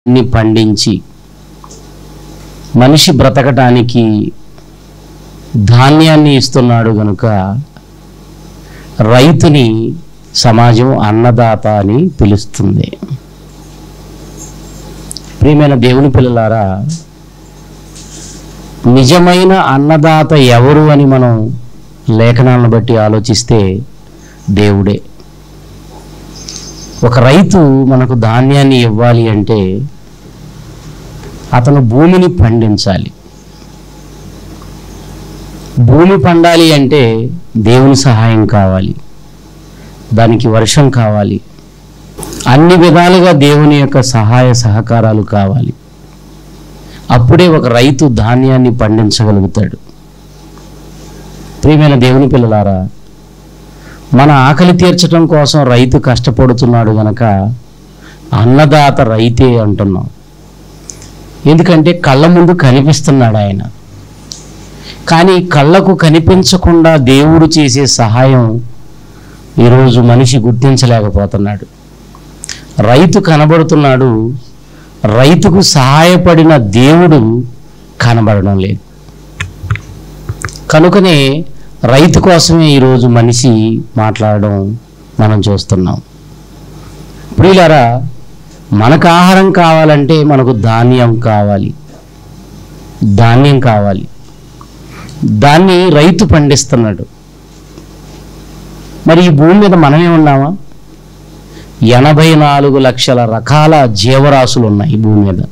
ని పండించి మనిషి బ్రతకటానికి ధాన్యాన్ని ఇస్తున్నాడు గనుక రైతుని సమాజం అన్నదాత అని పిలుస్తుంది ప్రియమైన దేవుని పిల్లలారా నిజమైన అన్నదాత ఎవరు అని మనం లేఖనాలను బట్టి ఆలోచిస్తే దేవుడే ఒక రైతు మనకు ధాన్యాన్ని ఇవ్వాలి అంటే అతను భూమిని పండించాలి భూమి పండాలి అంటే దేవుని సహాయం కావాలి దానికి వర్షం కావాలి అన్ని విధాలుగా దేవుని యొక్క సహాయ సహకారాలు కావాలి అప్పుడే ఒక రైతు ధాన్యాన్ని పండించగలుగుతాడు ప్రియమైన దేవుని పిల్లలారా మన ఆకలి తీర్చడం కోసం రైతు కష్టపడుతున్నాడు గనక అన్నదాత రైతే అంటున్నాం ఎందుకంటే కళ్ళ ముందు కనిపిస్తున్నాడు ఆయన కానీ కళ్ళకు కనిపించకుండా దేవుడు చేసే సహాయం ఈరోజు మనిషి గుర్తించలేకపోతున్నాడు రైతు కనబడుతున్నాడు రైతుకు సహాయపడిన దేవుడు కనబడడం లేదు కనుకనే రైతు కోసమే ఈరోజు మనిషి మాట్లాడడం మనం చూస్తున్నాం ప్రియులారా మనకు ఆహారం కావాలంటే మనకు ధాన్యం కావాలి ధాన్యం కావాలి దాన్ని రైతు పండిస్తున్నాడు మరి ఈ భూమి మీద మనమే ఉన్నామా ఎనభై నాలుగు లక్షల రకాల జీవరాశులు ఉన్నాయి ఈ భూమి మీద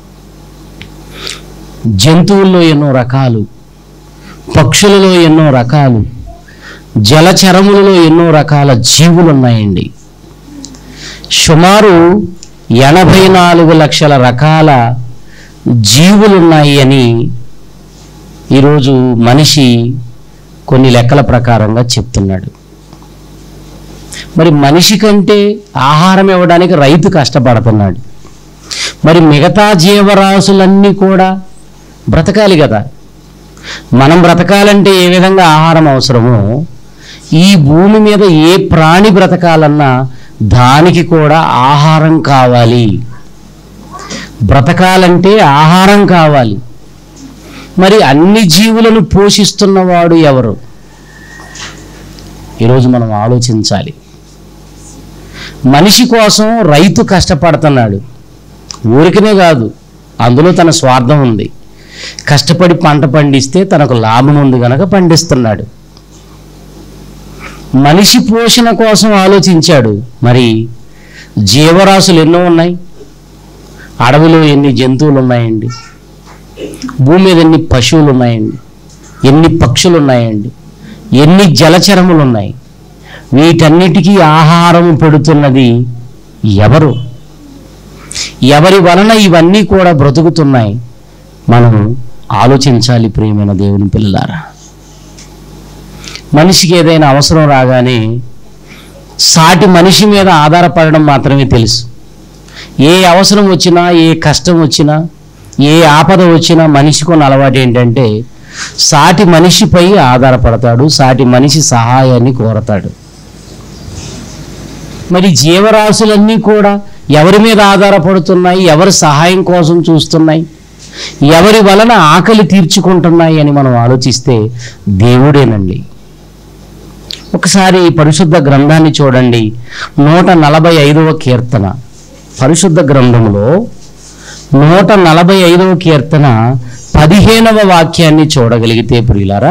జంతువుల్లో ఎన్నో రకాలు పక్షులలో ఎన్నో రకాలు జలచరములలో ఎన్నో రకాల జీవులు ఉన్నాయండి సుమారు ఎనభై నాలుగు లక్షల రకాల జీవులు ఉన్నాయి అని ఈరోజు మనిషి కొన్ని లెక్కల ప్రకారంగా చెప్తున్నాడు మరి మనిషి కంటే ఆహారం ఇవ్వడానికి రైతు కష్టపడుతున్నాడు మరి మిగతా జీవరాశులన్నీ కూడా బ్రతకాలి కదా మనం బ్రతకాలంటే ఏ విధంగా ఆహారం అవసరమో ఈ భూమి మీద ఏ ప్రాణి బ్రతకాలన్నా దానికి కూడా ఆహారం కావాలి బ్రతకాలంటే ఆహారం కావాలి మరి అన్ని జీవులను పోషిస్తున్నవాడు ఎవరు ఈరోజు మనం ఆలోచించాలి మనిషి కోసం రైతు కష్టపడుతున్నాడు ఊరికనే కాదు అందులో తన స్వార్థం ఉంది కష్టపడి పంట పండిస్తే తనకు లాభం ఉంది గనక పండిస్తున్నాడు మనిషి పోషణ కోసం ఆలోచించాడు మరి జీవరాశులు ఎన్నో ఉన్నాయి అడవిలో ఎన్ని జంతువులు ఉన్నాయండి భూమి మీద ఎన్ని పశువులు ఉన్నాయండి ఎన్ని పక్షులు ఉన్నాయండి ఎన్ని జలచరములు ఉన్నాయి వీటన్నిటికీ ఆహారం పెడుతున్నది ఎవరు ఎవరి వలన ఇవన్నీ కూడా బ్రతుకుతున్నాయి మనం ఆలోచించాలి ప్రియమైన దేవుని పిల్లలారా మనిషికి ఏదైనా అవసరం రాగానే సాటి మనిషి మీద ఆధారపడడం మాత్రమే తెలుసు ఏ అవసరం వచ్చినా ఏ కష్టం వచ్చినా ఏ ఆపద వచ్చినా మనిషికి ఉన్న అలవాటు ఏంటంటే సాటి మనిషిపై ఆధారపడతాడు సాటి మనిషి సహాయాన్ని కోరతాడు మరి జీవరాశులన్నీ కూడా ఎవరి మీద ఆధారపడుతున్నాయి ఎవరి సహాయం కోసం చూస్తున్నాయి ఎవరి వలన ఆకలి తీర్చుకుంటున్నాయి అని మనం ఆలోచిస్తే దేవుడేనండి ఒకసారి ఈ పరిశుద్ధ గ్రంథాన్ని చూడండి నూట నలభై ఐదవ కీర్తన పరిశుద్ధ గ్రంథంలో నూట నలభై ఐదవ కీర్తన పదిహేనవ వాక్యాన్ని చూడగలిగితే ప్రియులారా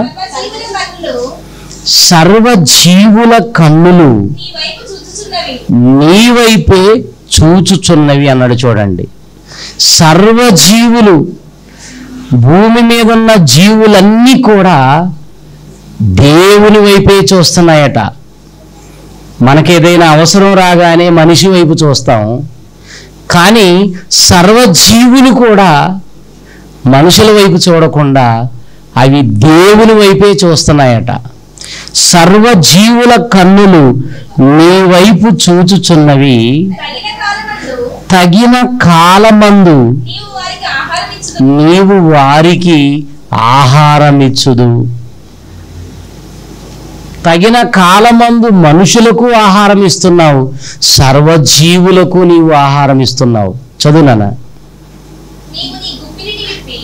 సర్వజీవుల కన్నులు సర్వ జీవుల కన్నులు నీ వైపు చూచుచున్నవి నీ వైపే చూచుచున్నవి అన్నాడు చూడండి సర్వజీవులు భూమి మీద ఉన్న జీవులన్నీ కూడా దేవుని వైపే చూస్తున్నాయట మనకేదైనా అవసరం రాగానే మనిషి వైపు చూస్తాం కానీ సర్వజీవులు కూడా మనుషుల వైపు చూడకుండా అవి దేవుని వైపే చూస్తున్నాయట సర్వజీవుల కన్నులు నీ వైపు చూచుచున్నవి తగిన కాలమందు తగిన కాలమందు నీవు వారికి ఆహారం ఇచ్చుదు నీవు వారికి ఆహారమిచ్చుదు తగిన కాలమందు మనుషులకు ఆహారం ఇస్తున్నావు సర్వజీవులకు నీవు ఆహారం ఇస్తున్నావు చదువునానా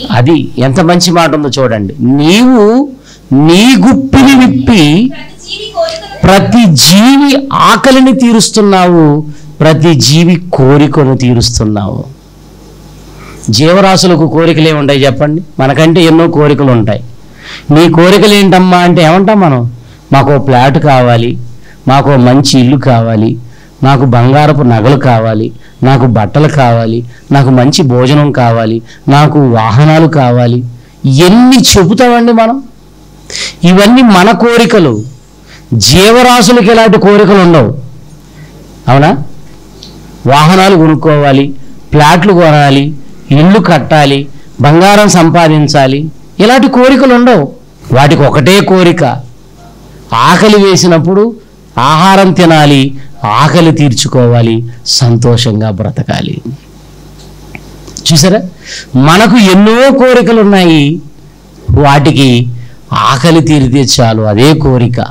అది ఎంత మంచి మాట ఉందో చూడండి నీవు నీ గుప్పిని విప్పి ప్రతి జీవి కోరికను ప్రతి జీవి ఆకలిని తీరుస్తున్నావు ప్రతి జీవి కోరికను తీరుస్తున్నావు జీవరాశులకు కోరికలు ఏముంటాయి చెప్పండి మనకంటే ఎన్నో కోరికలు ఉంటాయి నీ కోరికలు ఏంటమ్మా అంటే ఏమంటాం మనం మాకు ఓ ఫ్లాట్ కావాలి మాకు ఓ మంచి ఇల్లు కావాలి నాకు బంగారపు నగలు కావాలి నాకు బట్టలు కావాలి నాకు మంచి భోజనం కావాలి నాకు వాహనాలు కావాలి ఎన్ని చెబుతామండి మనం ఇవన్నీ మన కోరికలు జీవరాశులకు ఇలాంటి కోరికలు ఉండవు అవునా వాహనాలు కొనుక్కోవాలి ప్లాట్లు కొనాలి ఇల్లు కట్టాలి బంగారం సంపాదించాలి ఇలాంటి కోరికలు ఉండవు వాటికి ఒకటే కోరిక ఆకలి వేసినప్పుడు ఆహారం తినాలి ఆకలి తీర్చుకోవాలి సంతోషంగా బ్రతకాలి చూసారా మనకు ఎన్నో కోరికలు ఉన్నాయి వాటికి ఆకలి తీరితే చాలు అదే కోరిక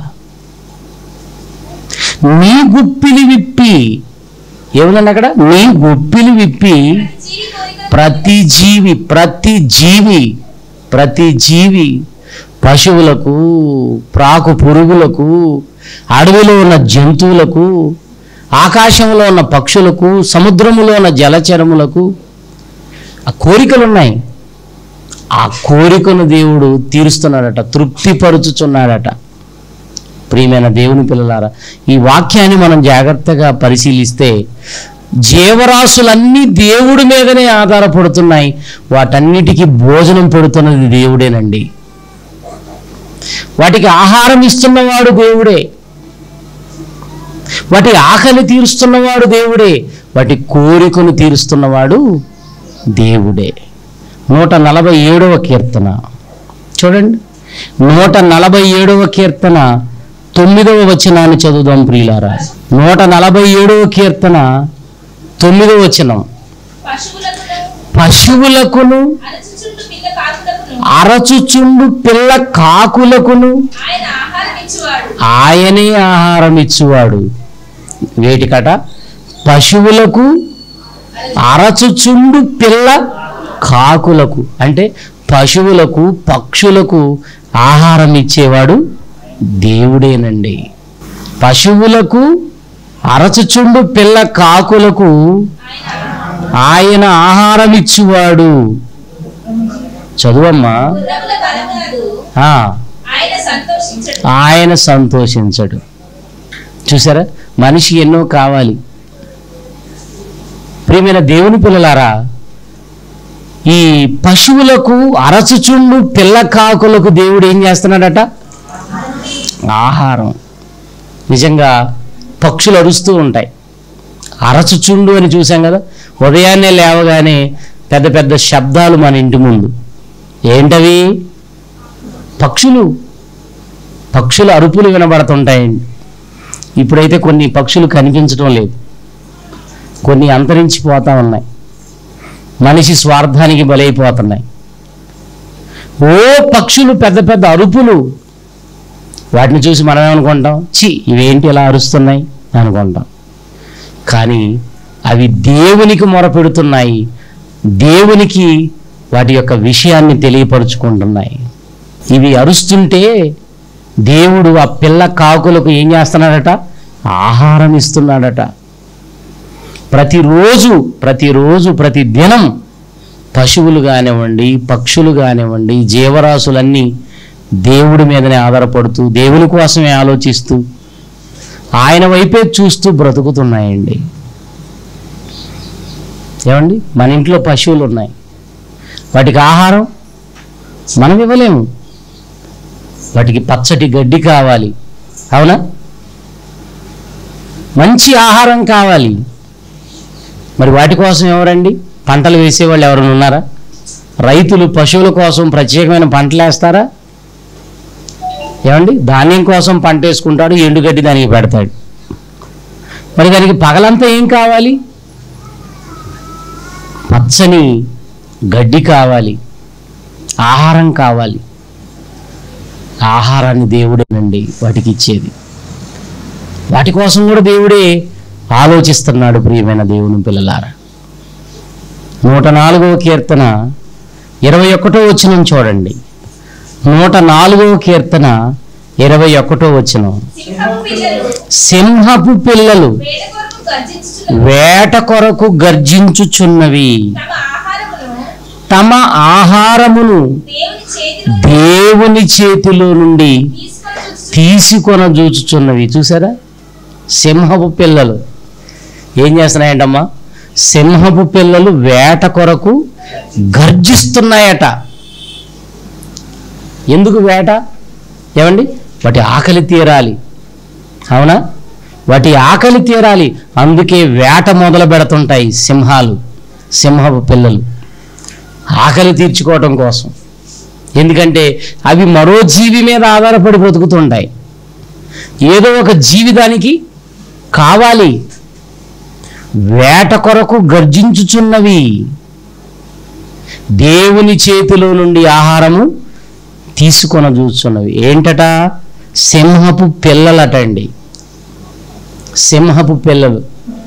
నీ గుప్పిలి విప్పి ఏముందండి అక్కడ నీ గుప్పిలి విప్పి ప్రతి జీవి కోరికను ప్రతి జీవి ప్రతి జీవి ప్రతి జీవి పశువులకు ప్రాకు పురుగులకు అడవిలో ఉన్న జంతువులకు ఆకాశంలో ఉన్న పక్షులకు సముద్రములో ఉన్న జలచరములకు ఆ కోరికలు ఉన్నాయి ఆ కోరికను దేవుడు తీరుస్తున్నాడట తృప్తిపరుచుచున్నాడట ప్రియమైన దేవుని పిల్లలారా ఈ వాక్యాన్ని మనం జాగ్రత్తగా పరిశీలిస్తే జీవరాశులన్నీ దేవుడి మీదనే ఆధారపడుతున్నాయి వాటన్నిటికీ భోజనం పెడుతున్నది దేవుడేనండి వాటికి ఆహారం ఇస్తున్నవాడు దేవుడే వాటి ఆకలి తీరుస్తున్నవాడు దేవుడే వాటి కోరికను తీరుస్తున్నవాడు దేవుడే నూట నలభై ఏడవ కీర్తన చూడండి నూట నలభై ఏడవ కీర్తన తొమ్మిదవ వచనాన్ని చదువుదాం ప్రియులారా నూట నలభై ఏడవ కీర్తన తొమ్మిదవ వచనం పశువులకును పశువులకును అరచుచుండు పిల్ల కాకులకును అరచుచుండు పిల్ల కాకులకును ఆయన ఆహారం ఇచ్చువాడు ఆయనే ఆహారం ఇచ్చువాడు వేటికట పశువులకు అరచుచుండు పిల్ల కాకులకు అంటే పశువులకు పక్షులకు ఆహారం ఇచ్చేవాడు దేవుడేనండి పశువులకు అరచుచుండు పిల్ల కాకులకు ఆయన ఆహారం ఇచ్చువాడు చదువమ్మా గుర్రముల బలమునదు ఆ, ఆయన సంతోషించడు ఆయన సంతోషించడు చూసారా మనిషి ఎన్నో కావాలి ప్రియమైన దేవుని పిల్లలారా ఈ పశువులకు అరచుచుండు పిల్ల కాకులకు దేవుడు ఏం చేస్తున్నాడట ఆహారం నిజంగా పక్షులు అరుస్తూ ఉంటాయి అరచుచుండు అని చూసాం కదా ఉదయాన్నే లేవగానే పెద్ద పెద్ద శబ్దాలు మన ఇంటి ముందు ఏంటవి పక్షులు పక్షుల అరుపులు వినబడుతుంటాయండి ఇప్పుడైతే కొన్ని పక్షులు కనిపించడం లేదు కొన్ని అంతరించిపోతా ఉన్నాయి మనిషి స్వార్థానికి బలైపోతున్నాయి ఓ పక్షులు పెద్ద పెద్ద అరుపులు వాటిని చూసి మనం ఏమనుకుంటాం చి ఇవేంటి ఇలా అరుస్తున్నాయి అనుకుంటాం కానీ అవి దేవునికి మొరపెడుతున్నాయి దేవునికి వాటి యొక్క విషయాన్ని తెలియపరుచుకుంటున్నాయి ఇవి అరుస్తుంటే దేవుడు ఆ పిల్ల కాకులకు ఏం చేస్తున్నాడట ఆహారం ఇస్తున్నాడట ప్రతిరోజు ప్రతిరోజు ప్రతి దినం పశువులు కానివ్వండి పక్షులు కానివ్వండి జీవరాశులన్నీ దేవుడి మీదనే ఆధారపడుతూ దేవుని కోసమే ఆలోచిస్తూ ఆయన వైపే చూస్తూ బ్రతుకుతున్నాయండి ఏమండి మన ఇంట్లో పశువులు ఉన్నాయి వాటికి ఆహారం మనం ఇవ్వలేము వాటికి పచ్చటి గడ్డి కావాలి అవునా మంచి ఆహారం కావాలి మరి వాటి కోసం ఎవరండి పంటలు వేసేవాళ్ళు ఎవరైనా ఉన్నారా రైతులు పశువుల కోసం ప్రత్యేకమైన పంటలు వేస్తారా ఏమండి ధాన్యం కోసం పంట వేసుకుంటాడు ఎండుగడ్డి దానికి పెడతాడు మరి దానికి పగలంతా ఏం కావాలి పచ్చని గడ్డి కావాలి ఆహారం కావాలి ఆహారాన్ని దేవుడేనండి వాటికి ఇచ్చేది వాటి కోసం కూడా దేవుడే ఆలోచిస్తున్నాడు ప్రియమైన దేవుని పిల్లలారా నూట నాలుగవ కీర్తన ఇరవై ఒకటో వచనం చూడండి నూట నాలుగవ కీర్తన ఇరవై ఒకటో వచనం సింహపు పిల్లలు సింహపు పిల్లలు వేట కొరకు గర్జించుచున్నవి వేట కొరకు గర్జించుచున్నవి తమ ఆహారమును తమ ఆహారమును దేవుని చేతిలో దేవుని చేతిలో నుండి తీసుకొని చూచు తీసుకొన చూచుచున్నవి చూసారా సింహపు పిల్లలు ఏం చేస్తున్నాయంటమ్మా సింహపు పిల్లలు వేట కొరకు గర్జిస్తున్నాయట ఎందుకు వేట ఏమండి వాటి ఆకలి తీరాలి అవునా వాటి ఆకలి తీరాలి అందుకే వేట మొదలు పెడుతుంటాయి సింహాలు సింహపు పిల్లలు ఆకలి తీర్చుకోవటం కోసం ఎందుకంటే అవి మరో జీవి మీద ఆధారపడి బ్రతుకుతుంటాయి ఏదో ఒక జీవితానికి కావాలి వేట కొరకు గర్జించుచున్నవి దేవుని చేతిలో నుండి ఆహారము తీసుకొన చూస్తున్నవి ఏంటట సింహపు పిల్లలటండి సింహపు పిల్లలు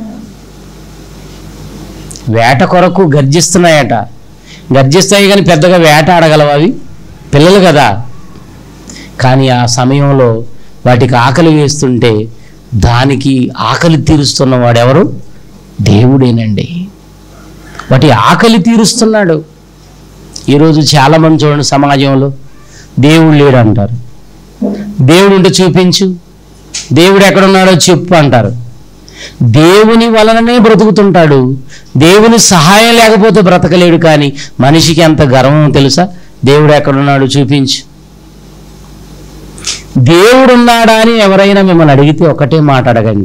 వేట కొరకు గర్జిస్తున్నాయట గర్జిస్తాయి కానీ పెద్దగా వేట ఆడగలవు అవి పిల్లలు కదా కానీ ఆ సమయంలో వాటికి ఆకలి వేస్తుంటే దానికి ఆకలి తీరుస్తున్న వాడెవరు దేవుడేనండి వాటి ఆకలి తీరుస్తున్నాడు ఈరోజు చాలామంది చూడండి సమాజంలో దేవుడు లేడు అంటారు దేవుడు ఉంటే చూపించు దేవుడు ఎక్కడున్నాడో చెప్పు అంటారు దేవుని వలననే బ్రతుకుతుంటాడు దేవుని సహాయం లేకపోతే బ్రతకలేడు కానీ మనిషికి ఎంత గర్వం తెలుసా దేవుడు ఎక్కడున్నాడు చూపించు దేవుడు ఉన్నాడా అని ఎవరైనా మిమ్మల్ని అడిగితే ఒకటే మాట అడగండి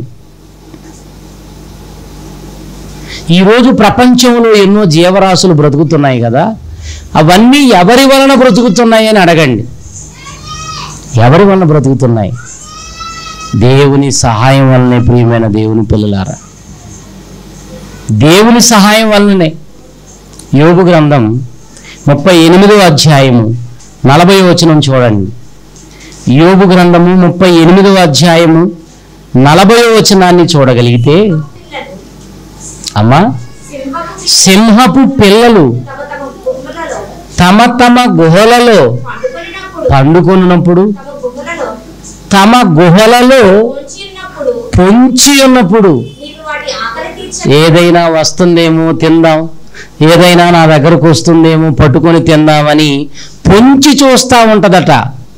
ఈరోజు ప్రపంచంలో ఎన్నో జీవరాశులు బ్రతుకుతున్నాయి కదా అవన్నీ ఎవరి వలన బ్రతుకుతున్నాయి అని అడగండి ఎవరి వలన బ్రతుకుతున్నాయి దేవుని సహాయం వల్లనే ప్రియమైన దేవుని పిల్లలారా దేవుని సహాయం వల్లనే యోగు గ్రంథం ముప్పై ఎనిమిదో అధ్యాయము నలభై వచనం చూడండి యోగు గ్రంథము ముప్పై ఎనిమిదో అధ్యాయము నలభై వచనాన్ని చూడగలిగితే పిల్లలు అమ్మా సింహపు సింహపు పిల్లలు తమ తమ గుమ్మలలో తమ తమ గుహలలో పండుకొనినప్పుడు పండుకొనున్నప్పుడు తమ గుమ్మలలో తమ గుహలలో పొంచి ఉన్నప్పుడు పొంచి ఉన్నప్పుడు నీవు వాటి ఆకలి తీర్చ ఏదైనా వస్తుందేమో తిందాం ఏదైనా నా దగ్గరకు వస్తుందేమో పట్టుకొని తిందామని పొంచి చూస్తా ఉంటదట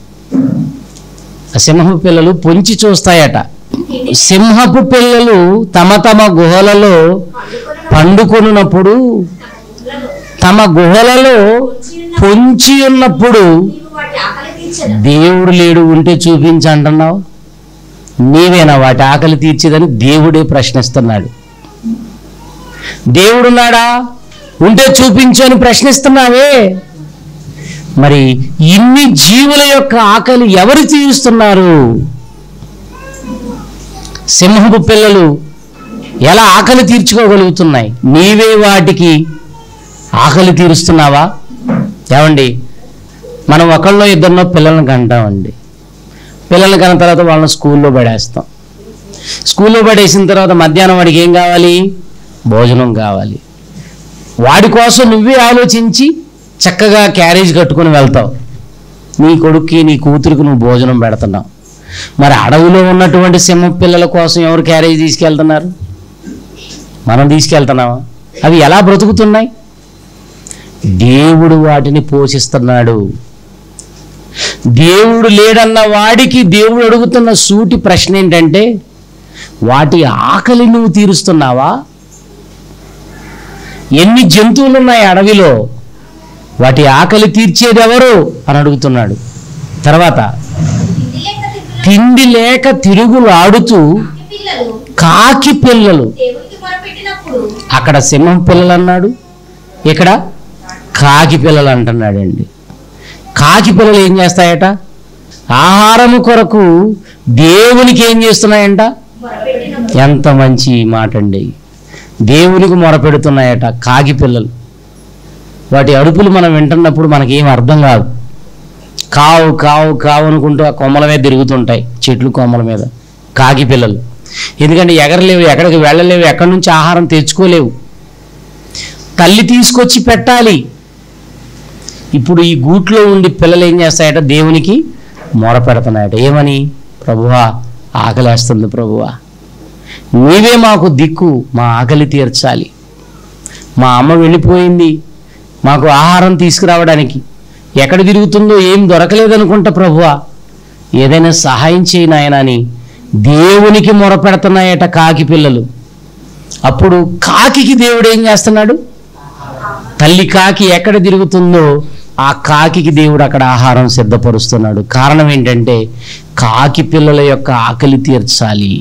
ఆ సింహపు పిల్లలు పొంచి చూస్తాయట సింహపు పిల్లలు తమ తమ గుహలలో పండుకొనిన పండుకొనున్నప్పుడు గుమ్మలలో తమ గుహలలో పొంచి ఉన్న పొంచి ఉన్నప్పుడు నీవు వాటి ఆకలి తీర్చదు దేవుడు లేడు ఉంటే చూపించి అంటున్నావు నీవేనా వాటి ఆకలి తీర్చేదని దేవుడే ప్రశ్నిస్తున్నాడు దేవుడున్నాడా ఉంటే చూపించు అని ప్రశ్నిస్తున్నావే మరి ఇన్ని జీవుల యొక్క ఆకలి ఎవరు తీరుస్తున్నారు సింహపు పిల్లలు ఎలా ఆకలి తీర్చుకోగలుగుతున్నాయి నీవే వాటికి ఆకలి తీరుస్తున్నావా ఏమండి మనం ఒకళ్ళో ఇద్దరినో పిల్లల్ని కంటామండి పిల్లల్ని కన్న తర్వాత వాళ్ళని స్కూల్లో పడేస్తాం స్కూల్లో పడేసిన తర్వాత మధ్యాహ్నం వాడికి ఏం కావాలి భోజనం కావాలి వాడి కోసం నువ్వే ఆలోచించి చక్కగా క్యారేజ్ కట్టుకొని వెళ్తావు నీ కొడుక్కి నీ కూతురికి నువ్వు భోజనం పెడుతున్నావు మరి అడవిలో ఉన్నటువంటి సింహ పిల్లల కోసం ఎవరు క్యారేజ్ తీసుకెళ్తున్నారు మనం తీసుకెళ్తున్నావా అవి ఎలా బ్రతుకుతున్నాయి దేవుడు వాటిని పోషిస్తున్నాడు దేవుడు లేడన్న వాడికి దేవుడు అడుగుతున్న సూటి ప్రశ్న ఏంటంటే వాటి ఆకలి నువ్వు తీరుస్తున్నావా ఎన్ని జంతువులు ఉన్నాయి అడవిలో వాటి ఆకలి తీర్చేది ఎవరు అని అడుగుతున్నాడు తర్వాత తిండి లేక తిరుగుల తిండి లేక తిరుగులు ఆడుతూ పిల్లలు కాకి పిల్లలు దేవునికి మొరపెట్టినప్పుడు అక్కడ సింహం పిల్లలు అన్నాడు ఇక్కడ కాకి పిల్లలు అంటున్నాడండి కాకి పిల్లలు ఏం చేస్తాయట ఆహారము కొరకు దేవునికి ఏం చేస్తున్నాయంట మొరపెట్టినప్పుడు ఎంత మంచి మాట అండి దేవునికి మొరపెడుతున్నాయట కాకి పిల్లలు వాటి అరుపులు మనం వింటున్నప్పుడు మనకేం అర్థం కాదు కావు కావు కావు అనుకుంటూ ఆ కొమ్మల మీద తిరుగుతుంటాయి చెట్లు కొమ్మల మీద కాకి పిల్లలు ఎందుకంటే ఎగరలేవు ఎక్కడికి వెళ్ళలేవు ఎక్కడి నుంచి ఆహారం తెచ్చుకోలేవు తల్లి తీసుకొచ్చి పెట్టాలి ఇప్పుడు ఈ గూట్లో ఉండి పిల్లలు ఏం చేస్తాయట దేవునికి మొర పెడుతున్నాయట ఏమని ప్రభువా ఆకలేస్తుంది ప్రభువా నీవే మాకు దిక్కు మా ఆకలి తీర్చాలి మా అమ్మ వెళ్ళిపోయింది మాకు ఆహారం తీసుకురావడానికి ఎక్కడ తిరుగుతుందో ఏం దొరకలేదనుకుంటా ప్రభువా ఏదైనా సహాయం చేయి నాయనా అని దేవునికి మొరపెడుతున్నాయట కాకి పిల్లలు అప్పుడు కాకికి దేవుడు ఏం చేస్తున్నాడు తల్లి కాకి ఎక్కడ తిరుగుతుందో ఆ కాకికి దేవుడు అక్కడ ఆహారం సిద్ధపరుస్తున్నాడు కారణం ఏంటంటే కాకి పిల్లల యొక్క ఆకలి తీర్చాలి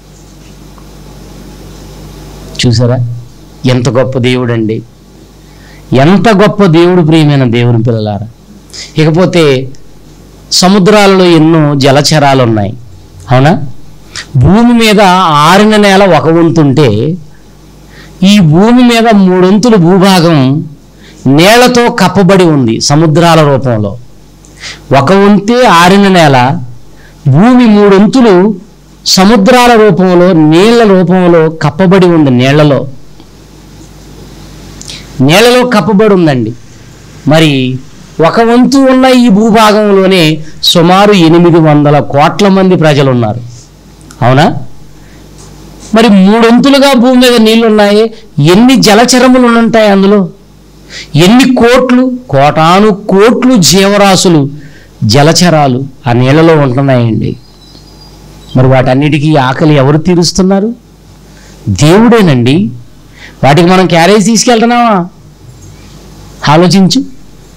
చూసారా ఎంత గొప్ప దేవుడు అండి ఎంత గొప్ప దేవుడు ప్రియమైన దేవుని పిల్లలారా ఇకపోతే సముద్రాలలో ఎన్నో జలచరాలు ఉన్నాయి అవునా భూమి మీద ఆరిన నేల ఒక వంతుంటే ఈ భూమి మీద మూడొంతులు భూభాగం నేలతో కప్పబడి ఉంది సముద్రాల రూపంలో ఒక వంతే ఆరిన నేల భూమి మూడొంతులు సముద్రాల రూపంలో నీళ్ల రూపంలో కప్పబడి ఉంది నీళ్లలో నేలలో కప్పబడి ఉందండి మరి ఒక వంతు ఉన్న ఈ భూభాగంలోనే సుమారు ఎనిమిది వందల కోట్ల మంది ప్రజలు ఉన్నారు అవునా మరి మూడొంతులుగా భూమి మీద నీళ్లు ఉన్నాయి ఎన్ని జలచరములు ఉంటాయి అందులో ఎన్ని కోట్లు కోటాను కోట్లు జీవరాశులు జలచరాలు ఆ నీళ్ళలో ఉంటున్నాయండి మరి వాటన్నిటికీ ఆకలి ఎవరు తీరుస్తున్నారు దేవుడేనండి వాటికి మనం క్యారేజ్ తీసుకెళ్తున్నావా ఆలోచించు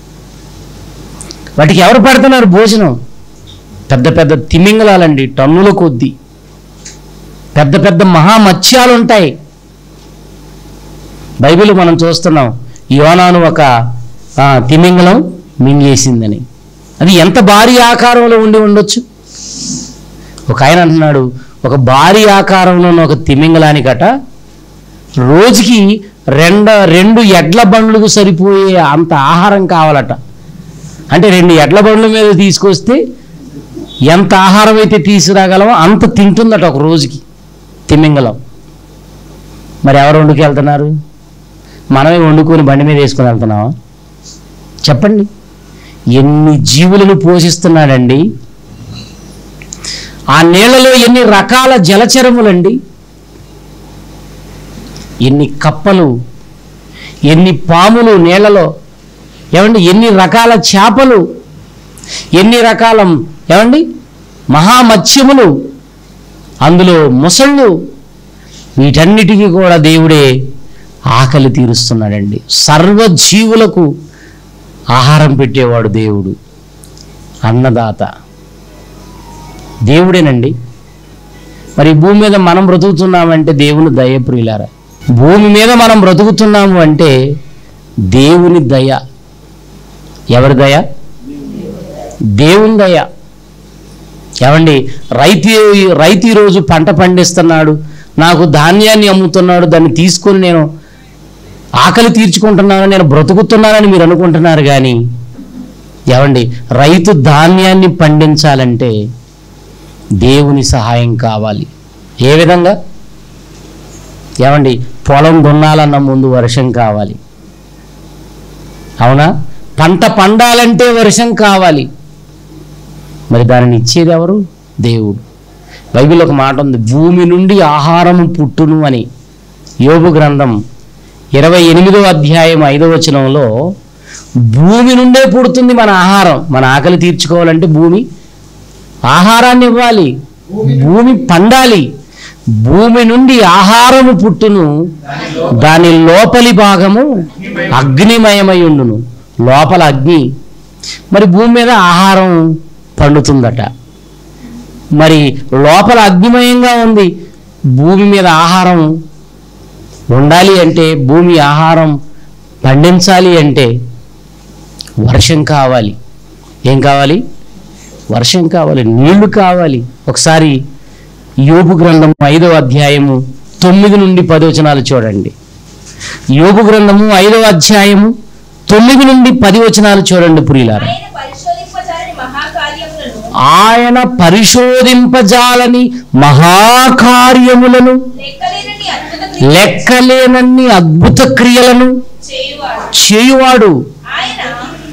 వాటికి ఎవరు పెడుతున్నారు భోజనం పెద్ద పెద్ద తిమింగలాలండి టన్నుల కొద్దీ పెద్ద పెద్ద మహామత్స్యాలు ఉంటాయి బైబిల్ మనం చూస్తున్నాం యోనాను ఒక ఆ, తిమింగలం మింగేసిందని అది ఎంత భారీ ఆకారంలో ఉండి ఉండొచ్చు ఒక ఆయన అంటున్నాడు ఒక భారీ ఆకారంలో ఉన్న ఒక తిమింగలానికట రోజుకి రెండ రెండు ఎడ్ల బండ్లకు సరిపోయే అంత ఆహారం కావాలట అంటే రెండు ఎడ్ల బండ్ల మీద తీసుకొస్తే ఎంత ఆహారం అయితే తీసుకురాగలమో అంత తింటుందట ఒక రోజుకి తిమింగలం మరి ఎవరు వండుకు వెళ్తున్నారు మనమే వండుకొని బండి మీద వేసుకొని వెళ్తున్నావా చెప్పండి ఎన్ని జీవులను పోషిస్తున్నాడండి ఆ నీళ్ళలో ఎన్ని రకాల జలచరములండి ఎన్ని కప్పలు ఎన్ని పాములు నీళ్ళలో ఏమండి ఎన్ని రకాల చేపలు ఎన్ని రకాల ఏమండి మహామత్స్యములు అందులో ముసళ్ళు వీటన్నిటికీ కూడా దేవుడే ఆకలి తీరుస్తున్నాడండి సర్వజీవులకు ఆహారం పెట్టేవాడు దేవుడు అన్నదాత దేవుడేనండి మరి ఈ భూమి మీద మనం బ్రతుకుతున్నామంటే దేవుని దయ ప్రియులారా భూమి మీద మనం బ్రతుకుతున్నాము అంటే దేవుని దయ ఎవరి దయ దేవుని దయ ఏమండి రైతు రైతు ఈరోజు పంట పండిస్తున్నాడు నాకు ధాన్యాన్ని అమ్ముతున్నాడు దాన్ని తీసుకొని నేను ఆకలి తీర్చుకుంటున్నాను నేను బ్రతుకుతున్నానని మీరు అనుకుంటున్నారు కానీ ఏమండి రైతు ధాన్యాన్ని పండించాలంటే దేవుని సహాయం కావాలి ఏ విధంగా ఏమండి పొలం దున్నాలన్న ముందు వర్షం కావాలి అవునా పంట పండాలంటే వర్షం కావాలి మరి దానిని ఇచ్చేది ఎవరు దేవుడు బైబిల్ ఒక మాట ఉంది భూమి నుండి ఆహారం పుట్టును అని యోబు గ్రంథం ఇరవై ఎనిమిదో అధ్యాయం ఐదో వచనంలో భూమి నుండే పుడుతుంది మన ఆహారం మన ఆకలి తీర్చుకోవాలంటే భూమి ఆహారాన్ని ఇవ్వాలి భూమి పండాలి భూమి నుండి ఆహారము పుట్టును దాని లోపలి భాగము అగ్నిమయమై ఉండును లోపల అగ్ని మరి భూమి మీద ఆహారం పండుతుందట మరి లోపల అగ్నిమయంగా ఉంది భూమి మీద ఆహారం ఉండాలి అంటే భూమి ఆహారం పండించాలి అంటే వర్షం కావాలి ఏం కావాలి వర్షం కావాలి నీళ్లు కావాలి ఒకసారి యోబు గ్రంథము ఐదో అధ్యాయము తొమ్మిది నుండి పది వచనాలు చూడండి యోబు గ్రంథము ఐదో అధ్యాయము తొమ్మిది నుండి పది వచనాలు చూడండి పురిలారా ఆయన పరిశోధింపజాలని మహాకార్యములను ఆయన పరిశోధింపజాలని మహాకార్యములను లెక్కలేనన్ని అద్భుత క్రియలు లెక్కలేనన్ని అద్భుత క్రియలను చేయువాడు చేయువాడు ఆయన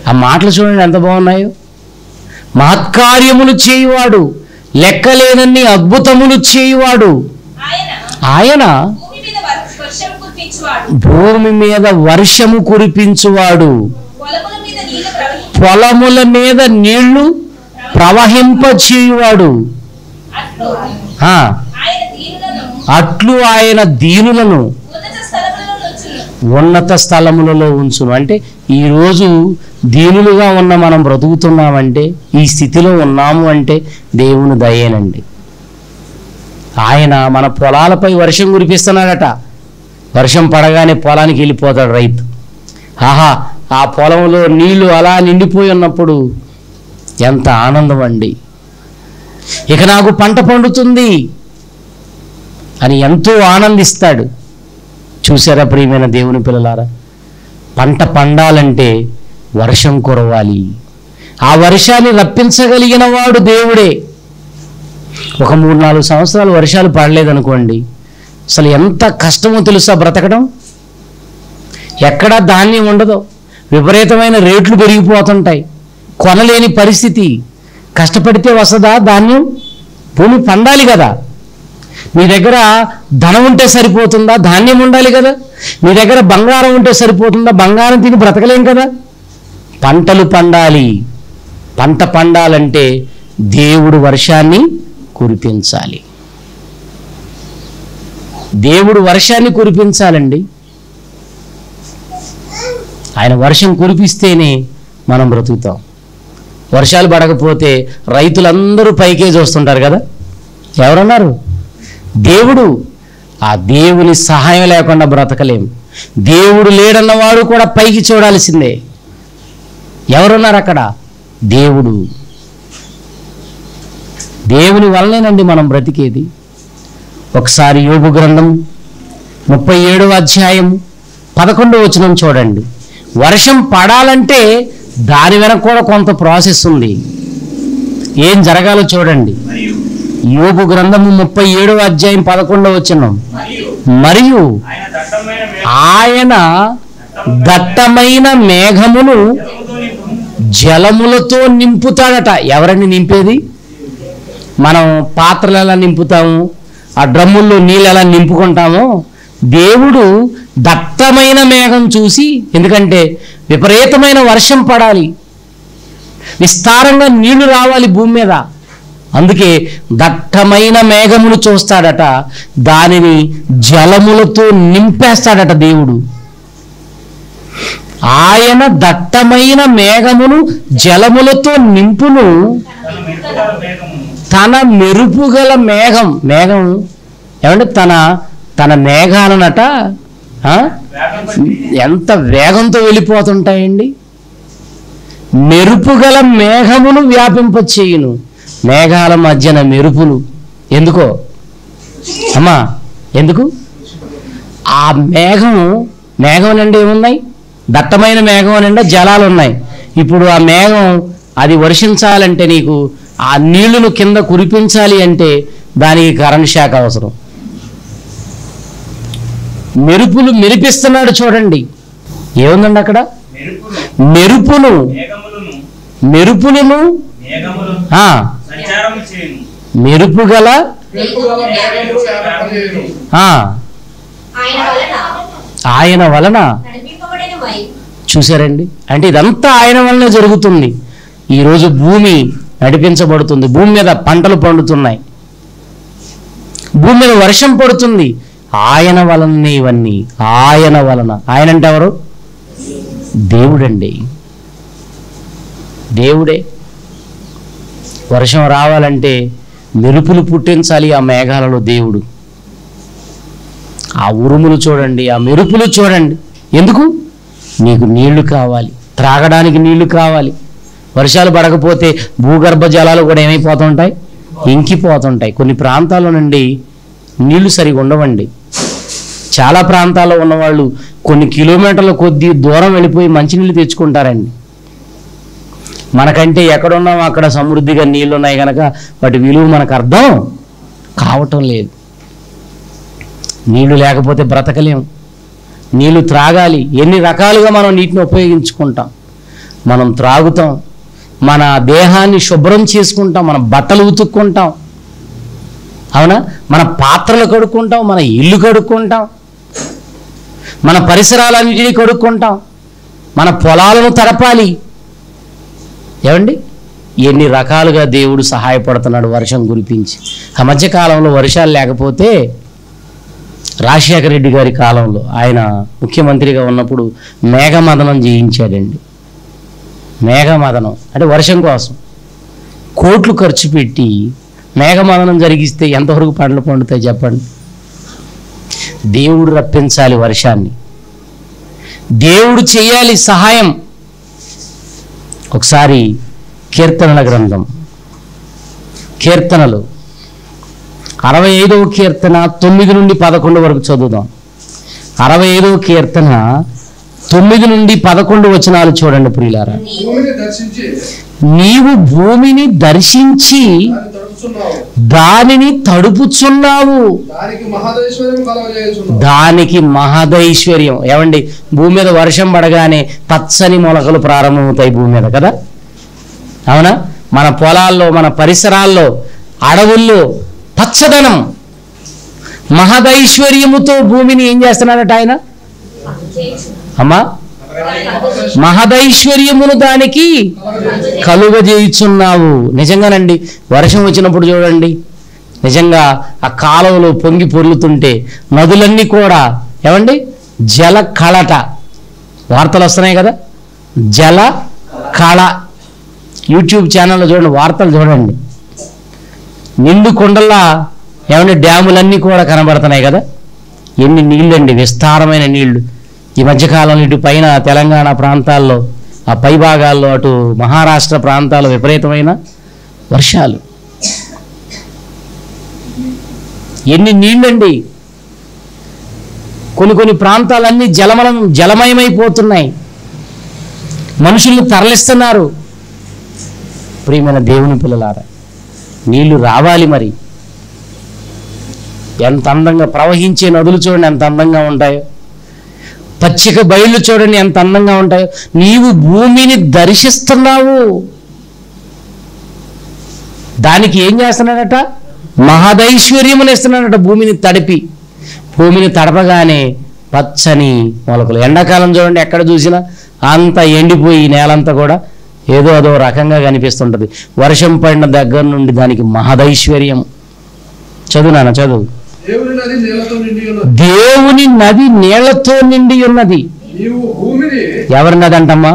ఆ మాటలు చూడండి ఎంత బాగున్నాయో మహత్కార్యములు చేయువాడు లెక్కలేనన్ని అద్భుతములు చేయువాడు ఆయన ఆయన భూమి మీద వర్- వర్షం కురిపించువాడు భూమి మీద వర్షము కురిపించువాడు పొలముల మీద నీళ్లు ప్రవహించు పొలముల మీద నీళ్లు ప్రవహింపచేయువాడు అట్లు ఆ, ఆయన దీనులను అట్లు ఆయన దీనులను ఉన్నత స్థలములలో నుంచును ఉన్నత స్థలములలో ఉంచును అంటే ఈరోజు దీనులుగా ఉన్న మనం బ్రతుకుతున్నామంటే ఈ స్థితిలో ఉన్నాము అంటే దేవుని దయేనండి ఆయన మన పొలాలపై వర్షం కురిపిస్తున్నాడట వర్షం పడగానే పొలానికి వెళ్ళిపోతాడు రైతు ఆహా ఆ పొలంలో నీళ్లు అలా నిండిపోయి ఉన్నప్పుడు ఎంత ఆనందం అండి ఇక నాకు పంట పండుతుంది అని ఎంతో ఆనందిస్తాడు చూసారా ప్రియమైన దేవుని పిల్లలారా పంట పండాలంటే వర్షం కురవాలి ఆ వర్షాన్ని రప్పించగలిగిన వాడు దేవుడే ఒక మూడు నాలుగు సంవత్సరాలు వర్షాలు పడలేదనుకోండి అసలు ఎంత కష్టమో తెలుసా బ్రతకడం ఎక్కడా ధాన్యం ఉండదు విపరీతమైన రేట్లు పెరిగిపోతుంటాయి కొనలేని పరిస్థితి కష్టపడితే వస్తుందా ధాన్యం భూమి పండాలి కదా మీ దగ్గర ధనం ఉంటే సరిపోతుందా ధాన్యం ఉండాలి కదా మీ దగ్గర బంగారం ఉంటే సరిపోతుందా బంగారం తిని బ్రతకలేం కదా పంటలు పండాలి పంట పండాలంటే దేవుడు వర్షాన్ని కురిపించాలి దేవుడు వర్షాన్ని కురిపించాలండి ఆయన వర్షం కురిపిస్తేనే మనం బ్రతుకుతాం వర్షాలు పడకపోతే రైతులందరూ పైకే చూస్తుంటారు కదా ఎవరన్నారు దేవుడు ఆ దేవుని సహాయం లేకుండా బ్రతకలేం దేవుడు లేడన్నవాడు కూడా పైకి చూడాల్సిందే ఎవరున్నారు అక్కడ దేవుడు దేవుని వల్లనేనండి మనం బ్రతికేది ఒకసారి యోగు గ్రంథం ముప్పై ఏడవ అధ్యాయం పదకొండవ వచనం చూడండి వర్షం పడాలంటే దాని వెనక కూడా కొంత ప్రాసెస్ ఉంది ఏం జరగాలో చూడండి మరియు యోగు గ్రంథము ముప్పై ఏడవ అధ్యాయం పదకొండవ వచనం మరియు మరియు ఆయన దట్టమైన ఆయన దట్టమైన మేఘమును మేఘముతో నింపును. జలములతో నింపుతాడట ఎవరండి నింపేది మనం పాత్రలు ఎలా నింపుతాము ఆ డ్రమ్ముల్లో నీళ్ళు ఎలా నింపుకుంటామో దేవుడు దట్టమైన మేఘం చూసి ఎందుకంటే విపరీతమైన వర్షం పడాలి విస్తారంగా నీళ్లు రావాలి భూమి మీద అందుకే దట్టమైన మేఘమును చూస్తాడట దానిని జలములతో నింపేస్తాడట దేవుడు ఆయన దట్టమైన మేఘమును జలములతో నింపును తన మెరుపుగల మేఘమును తన మెరుపుగల మేఘం మేఘం ఏమంటే తన తన మేఘాలనట ఆ, వేగం బట్టి ఎంత వేగంతో వెళ్ళిపోతుంటాయండి మెరుపుగల మేఘమును వ్యాపింపచేయును మేఘాల మధ్యన మెరుపులు ఎందుకో అమ్మా ఎందుకు ఆ మేఘం మేఘం నిండా ఏమున్నాయి దట్టమైన మేఘం నిండా జలాలు ఉన్నాయి ఇప్పుడు ఆ మేఘం అది వర్షించాలంటే నీకు ఆ నీళ్లను కింద కురిపించాలి అంటే దానికి కరెంట్ శాఖ అవసరం మెరుపులు మెరిపిస్తున్నాడు చూడండి ఏముందండి అక్కడ మెరుపును మెరుపును మేఘములను మెరుపులను మేఘములు ఆ, సంచారము చేయును మెరుపుగల వెలుగుగల మేఘములు వ్యాపింపజేయును. ఆ, ఆయన వలన ఆయన వలన నడిపింపబడిన వై చూశారండి అంటే ఇదంతా ఆయన వల్లనే జరుగుతుంది ఈరోజు భూమి నడిపించబడుతుంది భూమి మీద పంటలు పండుతున్నాయి భూమి మీద వర్షం పడుతుంది ఆయన వలననే ఇవన్నీ ఆయన వలన ఆయన అంటే ఎవరు దేవుడండి దేవుడే వర్షం రావాలంటే మెరుపులు పుట్టించాలి ఆ మేఘాలలో దేవుడు ఆ ఉరుములు చూడండి ఆ మెరుపులు చూడండి ఎందుకు నీకు నీళ్లు కావాలి త్రాగడానికి నీళ్లు కావాలి వర్షాలు పడకపోతే భూగర్భ జలాలు కూడా ఏమైపోతుంటాయి ఇంకిపోతుంటాయి కొన్ని ప్రాంతాల నుండి నీళ్లు సరిగా ఉండవండి చాలా ప్రాంతాల్లో ఉన్నవాళ్ళు కొన్ని కిలోమీటర్ల కొద్ది దూరం వెళ్ళిపోయి మంచినీళ్ళు తెచ్చుకుంటారండి మనకంటే ఎక్కడున్నామో అక్కడ సమృద్ధిగా నీళ్లు ఉన్నాయి కనుక వాటి విలువ మనకు అర్థం కావటం లేదు నీళ్లు లేకపోతే బ్రతకలేం నీళ్లు త్రాగాలి ఎన్ని రకాలుగా మనం నీటిని ఉపయోగించుకుంటాం మనం త్రాగుతాం మన దేహాన్ని శుభ్రం చేసుకుంటాం మన బట్టలు ఉతుక్కుంటాం అవునా మన పాత్రలు కడుక్కుంటాం మన ఇల్లు కడుక్కుంటాం మన పరిసరాలన్నిటినీ కడుక్కుంటాం మన పొలాలను తడపాలి ఏమండి ఎన్ని రకాలుగా దేవుడు సహాయపడుతున్నాడు వర్షం కురిపించి ఆ మధ్యకాలంలో వర్షాలు లేకపోతే రాజశేఖర రెడ్డి గారి కాలంలో ఆయన ముఖ్యమంత్రిగా ఉన్నప్పుడు మేఘమదనం చేయించాడండి మేఘమదనం అంటే వర్షం కోసం కోట్లు ఖర్చు పెట్టి మేఘమదనం జరిగిస్తే ఎంతవరకు పంటలు పండుతాయి చెప్పండి దేవుడు రప్పించాలి వర్షాన్ని దేవుడు చేయాలి సహాయం ఒకసారి కీర్తనల గ్రంథం కీర్తనలు అరవై ఐదవ కీర్తన తొమ్మిది నుండి పదకొండు వరకు చదువుదాం అరవై ఐదవ కీర్తన తొమ్మిది నుండి పదకొండు వచనాలు చూడండి ప్రియులారా భూమిని దర్శించి నీవు భూమిని దర్శించి దాన్ని తడుపుచున్నావు దానిని తడుపుచున్నావు దానికి మహదైశ్వర్యం కలగజేస్తున్నావు దానికి మహదైశ్వర్యం ఏమండి భూమి మీద వర్షం పడగానే పచ్చని మొలకలు ప్రారంభమవుతాయి భూమి మీద కదా అవునా మన పొలాల్లో మన పరిసరాల్లో అడవుల్లో పచ్చదనం మహదైశ్వర్యముతో భూమిని ఏం చేస్తున్నాడట ఆయన అమ్మా మహదైశ్వర్యమును దానికి కలుగజేయుచున్నావు నిజంగానండి వర్షం వచ్చినప్పుడు చూడండి నిజంగా ఆ కాలువలో పొంగి పొర్లుతుంటే నదులన్నీ కూడా ఏమండి జల కళట వార్తలు వస్తున్నాయి కదా జల కళ యూట్యూబ్ ఛానల్లో చూడండి వార్తలు చూడండి నిండు కొండల్లా ఏమంటే డ్యాములన్నీ కూడా కనబడుతున్నాయి కదా ఎన్ని నీళ్ళండి విస్తారమైన నీళ్లు ఈ మధ్యకాలంలో ఇటు పైన తెలంగాణ ప్రాంతాల్లో ఆ పై భాగాల్లో అటు మహారాష్ట్ర ప్రాంతాల్లో విపరీతమైన వర్షాలు ఎన్ని నీళ్ళండి కొన్ని కొన్ని ప్రాంతాలన్నీ జలమలం జలమయమైపోతున్నాయి మనుషుల్ని తరలిస్తున్నారు ప్రియమైన దేవుని పిల్లలారా నీళ్లు రావాలి మరి ఎంత అందంగా ప్రవహించే నదులు చూడండి ఎంత అందంగా ఉంటాయో పచ్చిక బయళ్ళు చూడండి ఎంత అందంగా ఉంటాయో నీవు భూమిని దర్శిస్తున్నావు దానికి ఏం చేస్తున్నాడట మహదైశ్వర్యమును ఇస్తున్నాడట భూమిని తడిపి భూమిని తడపగానే పచ్చని మొలకలు ఎండాకాలం చూడండి ఎక్కడ చూసినా అంత ఎండిపోయి ఈ నేలంతా కూడా ఏదో అదో రకంగా కనిపిస్తుంటుంది వర్షం పడిన దగ్గర నుండి దానికి మహదైశ్వర్యం చదువు నాన్న చదువు దేవుని నది నీళ్లతో నిండి ఉన్నది దేవుని నది నీళ్లతో నిండి ఉన్నది నీవు భూమిని ఎవరి నది అంటమ్మా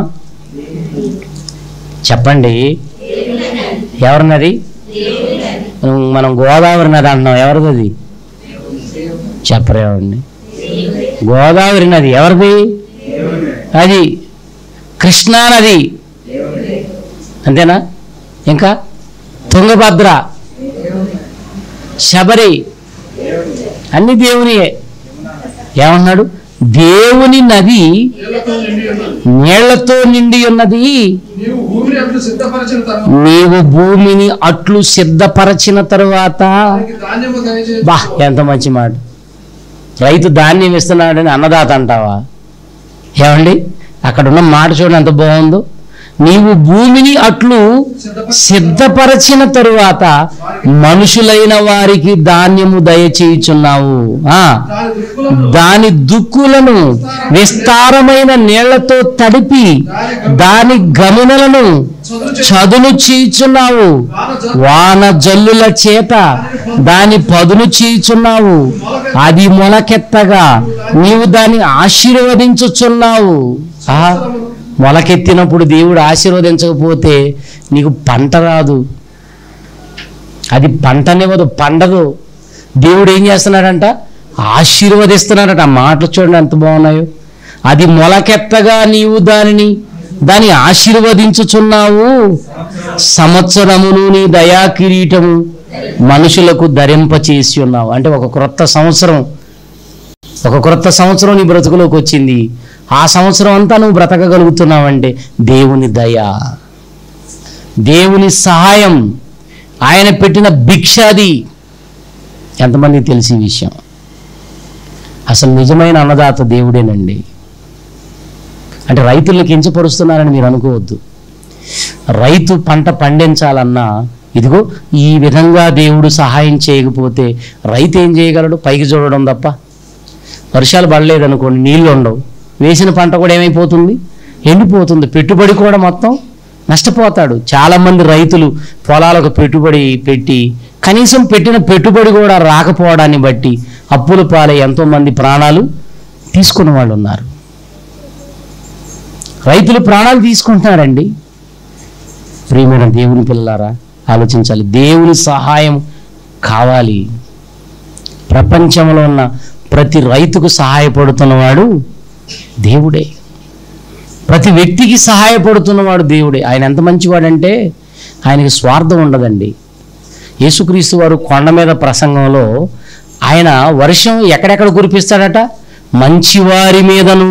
చెప్పండి ఎవరి నది ఉమ్, మనం గోదావరి నది అంటున్నాం ఎవరిది అది చెప్పరేమండి గోదావరి నది ఎవరిది అది కృష్ణా నది అంతేనా ఇంకా తుంగభద్ర శబరి అన్ని దేవునియే ఏమన్నాడు దేవుని నది నీళ్లతో నిండి ఉన్నది నీళ్లతో నిండి ఉన్నది నీవు భూమిని అట్లు సిద్ధపరిచిన తర్వాత నీవు భూమిని అట్లు సిద్ధపరచిన తరువాత దానికి ధాన్యము దయచేసి బా ఎంత మంచి మాట రైతు ధాన్యం ఇస్తున్నాడని అన్నదాత అంటావా ఏమండి అక్కడ ఉన్న మాట చూడండి ఎంత బాగుందో నీవు భూమిని అట్లు సిద్ధపరచిన తరువాత మనుషులైన వారికి ధాన్యము దయచేయుచున్నావు ఆ దాని దిక్కులను దాని దుక్కులను విస్తారమైన నీళ్లతో తడిపి దాని గమనలను చదురు చదును చీచున్నావు వాన జల్లు వాన జల్లుల చేత దాని పదును చీచున్నావు అది మొలకెత్తగా నీవు దాన్ని ఆశీర్వదించుచున్నావు ఆ మొలకెత్తినప్పుడు దేవుడు ఆశీర్వదించకపోతే నీకు పంట రాదు అది పంటనివ్వదు పండదు దేవుడు ఏం చేస్తున్నాడంట ఆశీర్వదిస్తున్నాడట ఆ మాటలు చూడండి ఎంత బాగున్నాయో అది మొలకెత్తగా నీవు దానిని దాన్ని ఆశీర్వదించుచున్నావు సంవత్సరమును నీ దయా కిరీటము మనుషులకు ధరింపచేసి ఉన్నావు అంటే ఒక క్రొత్త సంవత్సరం ఒక క్రొత్త సంవత్సరం నీ బ్రతుకులోకి వచ్చింది ఆ సంవత్సరం అంతా నువ్వు బ్రతకగలుగుతున్నావంటే దేవుని దయ దేవుని సహాయం ఆయన పెట్టిన భిక్ష అది ఎంతమందికి తెలిసి ఈ విషయం అసలు నిజమైన అన్నదాత దేవుడేనండి అంటే రైతుల్ని కించపరుస్తున్నారని మీరు అనుకోవద్దు రైతు పంట పండించాలన్నా ఇదిగో ఈ విధంగా దేవుడు సహాయం చేయకపోతే రైతు ఏం చేయగలడు పైకి చూడడం తప్ప వర్షాలు పడలేదు అనుకోండి నీళ్ళు ఉండవు వేసిన పంట కూడా ఏమైపోతుంది ఎండిపోతుంది పెట్టుబడి కూడా మొత్తం నష్టపోతాడు చాలామంది రైతులు పొలాలకు పెట్టుబడి పెట్టి కనీసం పెట్టిన పెట్టుబడి కూడా రాకపోవడాన్ని బట్టి అప్పుల పాలై ఎంతోమంది ప్రాణాలు తీసుకున్న వాళ్ళు ఉన్నారు రైతులు ప్రాణాలు తీసుకుంటున్నారండి ప్రియమైన దేవుని పిల్లారా ఆలోచించాలి దేవుని సహాయం కావాలి ప్రపంచంలో ఉన్న ప్రతి రైతుకు సహాయపడుతున్నవాడు దేవుడే ప్రతి వ్యక్తికి సహాయపడుతున్నవాడు దేవుడే ఆయన ఎంత మంచివాడంటే ఆయనకి స్వార్థం ఉండదండి యేసుక్రీస్తు వారు కొండ మీద ప్రసంగంలో ఆయన వర్షం ఎక్కడెక్కడ కురిపిస్తాడట మంచివారి మీదను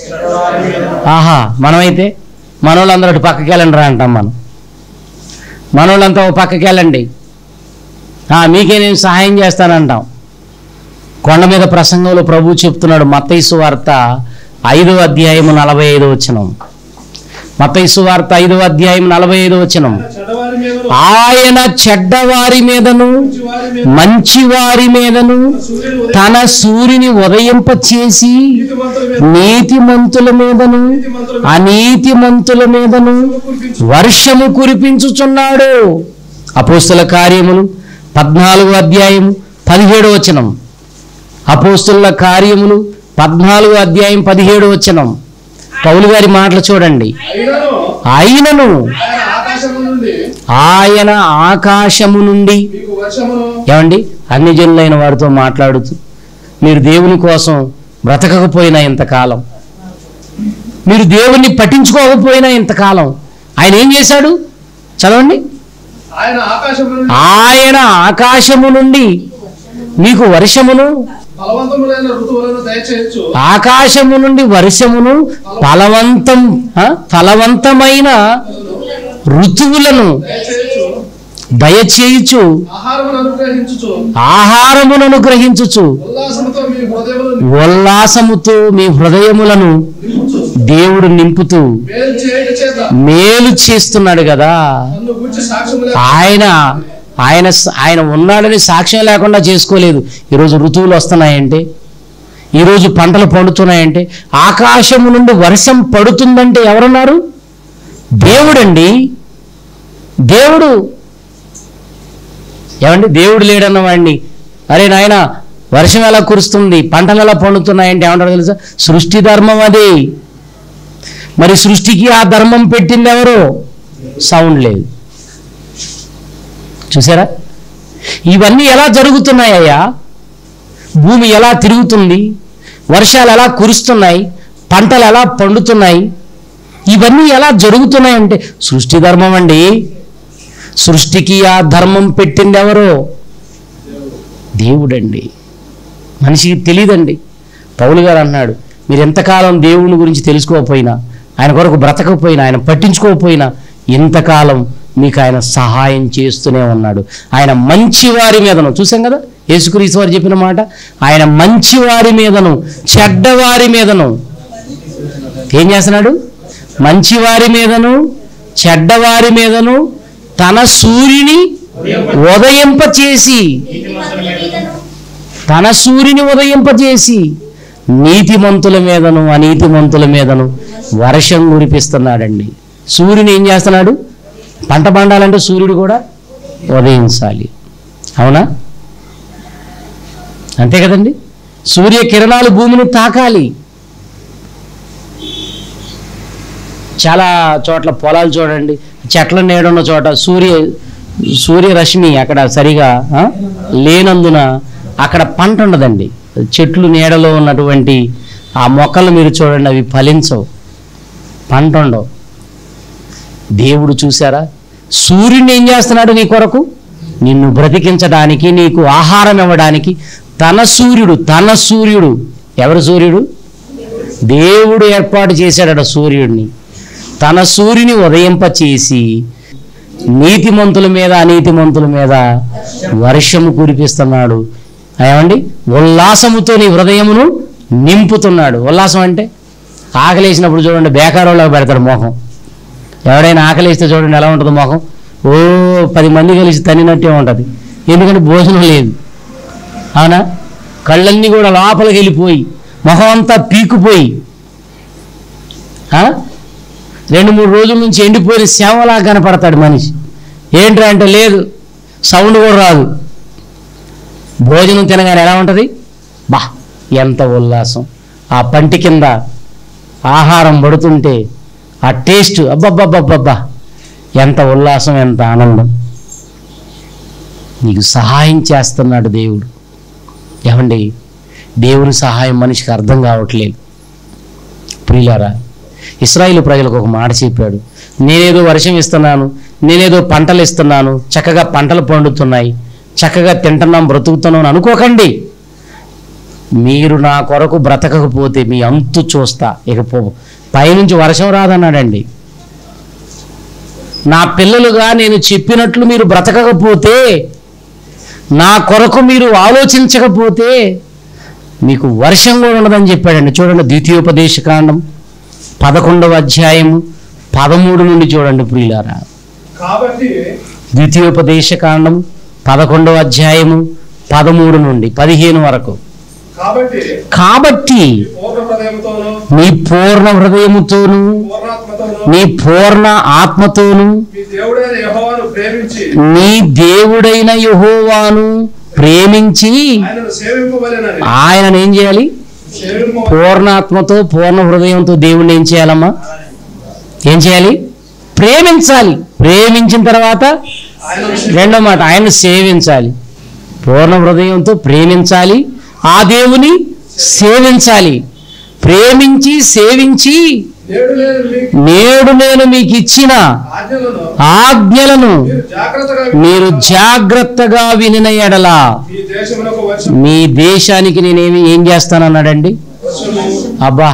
ఆహా మనమైతే మనోళ్ళందరూ అటు పక్కకి వెళ్ళండి రా అంటాం మనం మనోళ్ళంతా ఓ పక్కకి వెళ్ళండి "ఆ, మీకే నేను సహాయం చేస్తానంటాం కొండ మీద ప్రసంగంలో ప్రభు చెప్తున్నాడు మత్తైసు వార్త ఐదో అధ్యాయము నలభై ఐదో వచనం మత్తైసు వార్త ఐదో అధ్యాయం నలభై ఐదో వచనం చెడ్డవారి మీద ఆయన చెడ్డవారి మీదను మంచివారి మీద మంచివారి మీదను సూర్యుని ఉదయం తన సూర్యుని ఉదయింప చేసి నీతిమంతుల మీద నీతిమంతుల మీదను నీతిమంతుల మీద అనీతిమంతుల మీదను కురిపించు వర్షము కురిపించుచున్నాడు అపోస్తుల కార్యములు పద్నాలుగు అధ్యాయం పదిహేడు వచనం అపోస్తుల కార్యములు పద్నాలుగు అధ్యాయం పదిహేడు వచనం పౌలు గారి మాటలు చూడండి అయినను ఆయనను ఆయన ఆకాశం నుండి ఆయన ఆకాశము నుండి మీకు వర్షమును ఏమండి అన్ని జనులైన వారితో మాట్లాడుతూ మీరు దేవుని కోసం బ్రతకకపోయినా ఇంతకాలం మీరు దేవుణ్ణి పట్టించుకోకపోయినా ఇంతకాలం ఆయన ఏం చేశాడు చదవండి ఆయన ఆకాశం నుండి ఆయన ఆకాశము నుండి మీకు వర్షమును బలవంతములైన ఋతువులను దయచేయచ్చు ఆకాశము నుండి వర్షమును ఫలవంతం ఆ? ఫలవంతమైన ఋతువులను దయచేయచ్చు దయచేయుచు ఆహారమును అనుగ్రహించుచు ఆహారమును అనుగ్రహించుచు ఉల్లాసముతో మీ హృదయములను ఉల్లాసముతో మీ హృదయములను నింపుచు దేవుడు నింపుతూ మేలు చేయట చేత మేలు చేస్తున్నాడు కదా నన్ను గురించి సాక్ష్యములే ఆయన ఆయన ఆయన ఉన్నాడని సాక్ష్యం లేకుండా చేసుకోలేదు ఈరోజు ఋతువులు వస్తున్నాయంటే ఈరోజు పంటలు పండుతున్నాయంటే ఆకాశము నుండి వర్షం పడుతుందంటే ఎవరున్నారు దేవుడండి దేవుడు ఏమండి దేవుడు లేడన్న వాడిని అరే నాయన వర్షం ఎలా కురుస్తుంది పంటలు ఎలా పండుతున్నాయంటే ఏమంటారు తెలుసా సృష్టి ధర్మం అది మరి సృష్టికి ఆ ధర్మం పెట్టింది ఎవరు సౌండ్ లేదు చూసారా ఇవన్నీ ఎలా జరుగుతున్నాయ్యా భూమి ఎలా తిరుగుతుంది వర్షాలు ఎలా కురుస్తున్నాయి పంటలు ఎలా పండుతున్నాయి ఇవన్నీ ఎలా జరుగుతున్నాయంటే సృష్టి ధర్మం అండి సృష్టికి ఆ ధర్మం పెట్టింది ఎవరో దేవుడండి మనిషికి తెలియదండి పౌలు గారు అన్నాడు మీరు ఎంతకాలం దేవుని గురించి తెలుసుకోకపోయినా ఆయన కొరకు బ్రతకపోయినా ఆయన పట్టించుకోకపోయినా ఇంతకాలం మీకు ఆయన సహాయం చేస్తూనే ఉన్నాడు ఆయన మంచివారి మీదను చూసాం కదా యేసుక్రీస్తు వారు చెప్పిన మాట ఆయన మంచివారి మీదను చెడ్డవారి మీదను ఏం చేస్తున్నాడు మంచివారి మీదను చెడ్డవారి మీదను తన సూర్యుని ఉదయింపచేసి నీతిమంతుల మీదను తన సూర్యుని ఉదయింపజేసి నీతిమంతుల మీదను అనీతిమంతుల మీదను వర్షం కురిపిస్తున్నాడండి సూర్యుని ఏం చేస్తున్నాడు పంట పండాలంటే సూర్యుడు కూడా ఉదయించాలి అవునా అంతే కదండి సూర్య కిరణాలు భూమిని తాకాలి చాలా చోట్ల పొలాలు చూడండి చెట్ల నీడున్న చోట సూర్య సూర్యరశ్మి అక్కడ సరిగా ఆ, లేనందున అక్కడ పంట ఉండదండి చెట్లు నీడలో ఉన్నటువంటి ఆ మొక్కలు మీరు చూడండి అవి ఫలించవు పంట ఉండవు దేవుడు చూసారా సూర్యుడిని ఏం చేస్తున్నాడు నీ కొరకు నిన్ను బ్రతికించడానికి నీకు ఆహారం ఇవ్వడానికి తన సూర్యుడు తన సూర్యుడు ఎవరు సూర్యుడు దేవుడు ఏర్పాటు చేశాడట సూర్యుడిని తన సూర్యుని ఉదయింపచేసి నీతిమంతుల మీద అనీతిమంతుల మీద వర్షము కురిపిస్తున్నాడు ఏమండి ఉల్లాసముతో నీ హృదయమును నింపుతున్నాడు ఉల్లాసం అంటే ఆకలేసినప్పుడు చూడండి బేకారోళ్ళకి పెడతాడు మొహం ఎవడైనా ఆకలిస్తే చూడండి ఎలా ఉంటుంది మొహం ఓ పది మంది కలిసి తనినట్టే ఉంటుంది ఎందుకంటే భోజనం లేదు అవునా కళ్ళన్నీ కూడా లోపలికి వెళ్ళిపోయి మొహం అంతా పీకుపోయి ఆ? రెండు మూడు రోజుల నుంచి ఎండిపోయిన సేవలా కనపడతాడు మనిషి ఏంట్రా అంటే లేదు సౌండ్ కూడా రాదు భోజనం తినగానే ఎలా ఉంటుంది బా ఎంత ఉల్లాసం ఆ పంటి కింద ఆహారం పడుతుంటే ఆ టేస్ట్ అబ్బబ్బబ్బబ్బబ్బా ఎంత ఉల్లాసం ఎంత ఆనందం నీకు సహాయం చేస్తున్నాడు దేవుడు ఏమండి దేవుని సహాయం మనిషికి అర్థం కావట్లేదు ప్రియులారా ఇస్రాయిల్ ప్రజలకు ఒక మాట చెప్పాడు నేనేదో వర్షం ఇస్తున్నాను నేనేదో పంటలు ఇస్తున్నాను చక్కగా పంటలు పండుతున్నాయి చక్కగా తింటున్నాం బ్రతుకుతున్నాం అని అనుకోకండి మీరు నా కొరకు బ్రతకకపోతే మీ అంతు చూస్తా ఇక పో పైనుంచి వర్షం రాదన్నాడండి నా పిల్లలుగా నేను చెప్పినట్లు మీరు బ్రతకకపోతే నా కొరకు మీరు ఆలోచించకపోతే మీకు వర్షం కూడా ఉండదని చెప్పాడండి చూడండి ద్వితీయోపదేశ కాండం పదకొండవ అధ్యాయము పదమూడు నుండి చూడండి ప్రియులారా కాబట్టి ద్వితీయోపదేశ కాండం పదకొండవ అధ్యాయము పదమూడు నుండి పదిహేను వరకు కాబట్టి కాబట్టి పూర్ణ హృదయంతోను నీ పూర్ణ హృదయముతోను పూర్ణాత్మతోను నీ పూర్ణ ఆత్మతోను మీ దేవుడైన యెహోవాను ప్రేమించి నీ దేవుడైన యెహోవాను ప్రేమించి ఆయనను సేవింపవలెనని ఆయనను ఏం చేయాలి సేవింప పూర్ణాత్మతో పూర్ణ హృదయంతో దేవుణ్ణి ఏం చేయాలమ్మా ఏం చేయాలి ప్రేమించాలి ప్రేమించిన తర్వాత ఆయనను రెండో మాట ఆయన్ని సేవించాలి పూర్ణ హృదయంతో ప్రేమించాలి ఆ దేవుని సేవించాలి ప్రేమించి సేవించి నేడు నేను మీకు నేడు నేను మీకు ఇచ్చిన ఆజ్ఞలను ఆజ్ఞలను మీరు జాగ్రత్తగా మీరు జాగ్రత్తగా వినిన ఎడల మీ దేశమునకు వర్షం మీ దేశానికి నేనేమి ఏం చేస్తానన్నాడండి వర్షము అబ్బా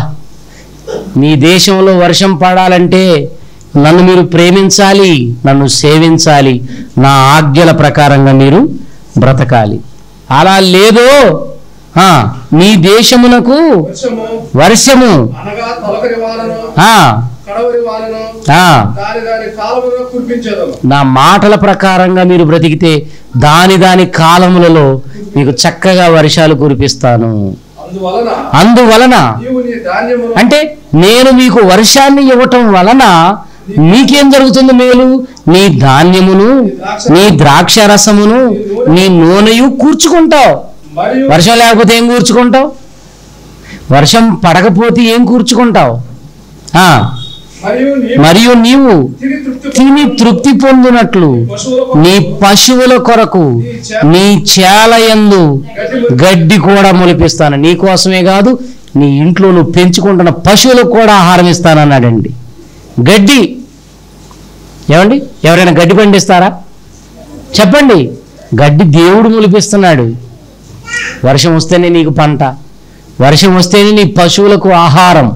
మీ దేశంలో వర్షం పడాలంటే నన్ను మీరు ప్రేమించాలి నన్ను సేవించాలి నా ఆజ్ఞల ప్రకారంగా మీరు బ్రతకాలి అలా లేదో ఆ, మీ దేశమునకు వర్షము వర్షము అనగా తొలకరి వాలను ఆ, కడవరి వాలను ఆ, దాని దాని కాలములో కురిపించేదము నా మాటల ప్రకారంగా మీరు బ్రతికితే దాని దాని కాలములలో మీకు చక్కగా వర్షాలు కురిపిస్తాను అందువలన అందువలన నీవు నీ ధాన్యమును అంటే నేను మీకు వర్షాన్ని ఇవ్వటం వలన మీకేం జరుగుతుంది మేలు నీ ధాన్యమును నీ ద్రాక్ష రసమును నీ నూనెయు కూర్చుకుంటావు మరియు వర్షం లేకపోతే ఏం కూర్చుకుంటావు వర్షం పడకపోతే ఏం కూర్చుకుంటావు ఆ, మరియు నీ మరియు నీవు తిని తృప్తి తిని తృప్తి పొందినట్లు పశువులకు నీ పశువుల కొరకు నీ చేలయందు గడ్డి కూడా మొలిపిస్తాను నీ కోసమే కాదు నీ ఇంట్లో నువ్వు పెంచుకుంటున్న పశువులకు కూడా ఆహారం ఇస్తానన్నాడండి గడ్డి ఏమండి ఎవరైనా గడ్డి పండిస్తారా చెప్పండి గడ్డి దేవుడు మొలిపిస్తున్నాడు వర్షం వస్తేనే నీకు పంట వర్షం వస్తేనే నీ పశువులకు ఆహారం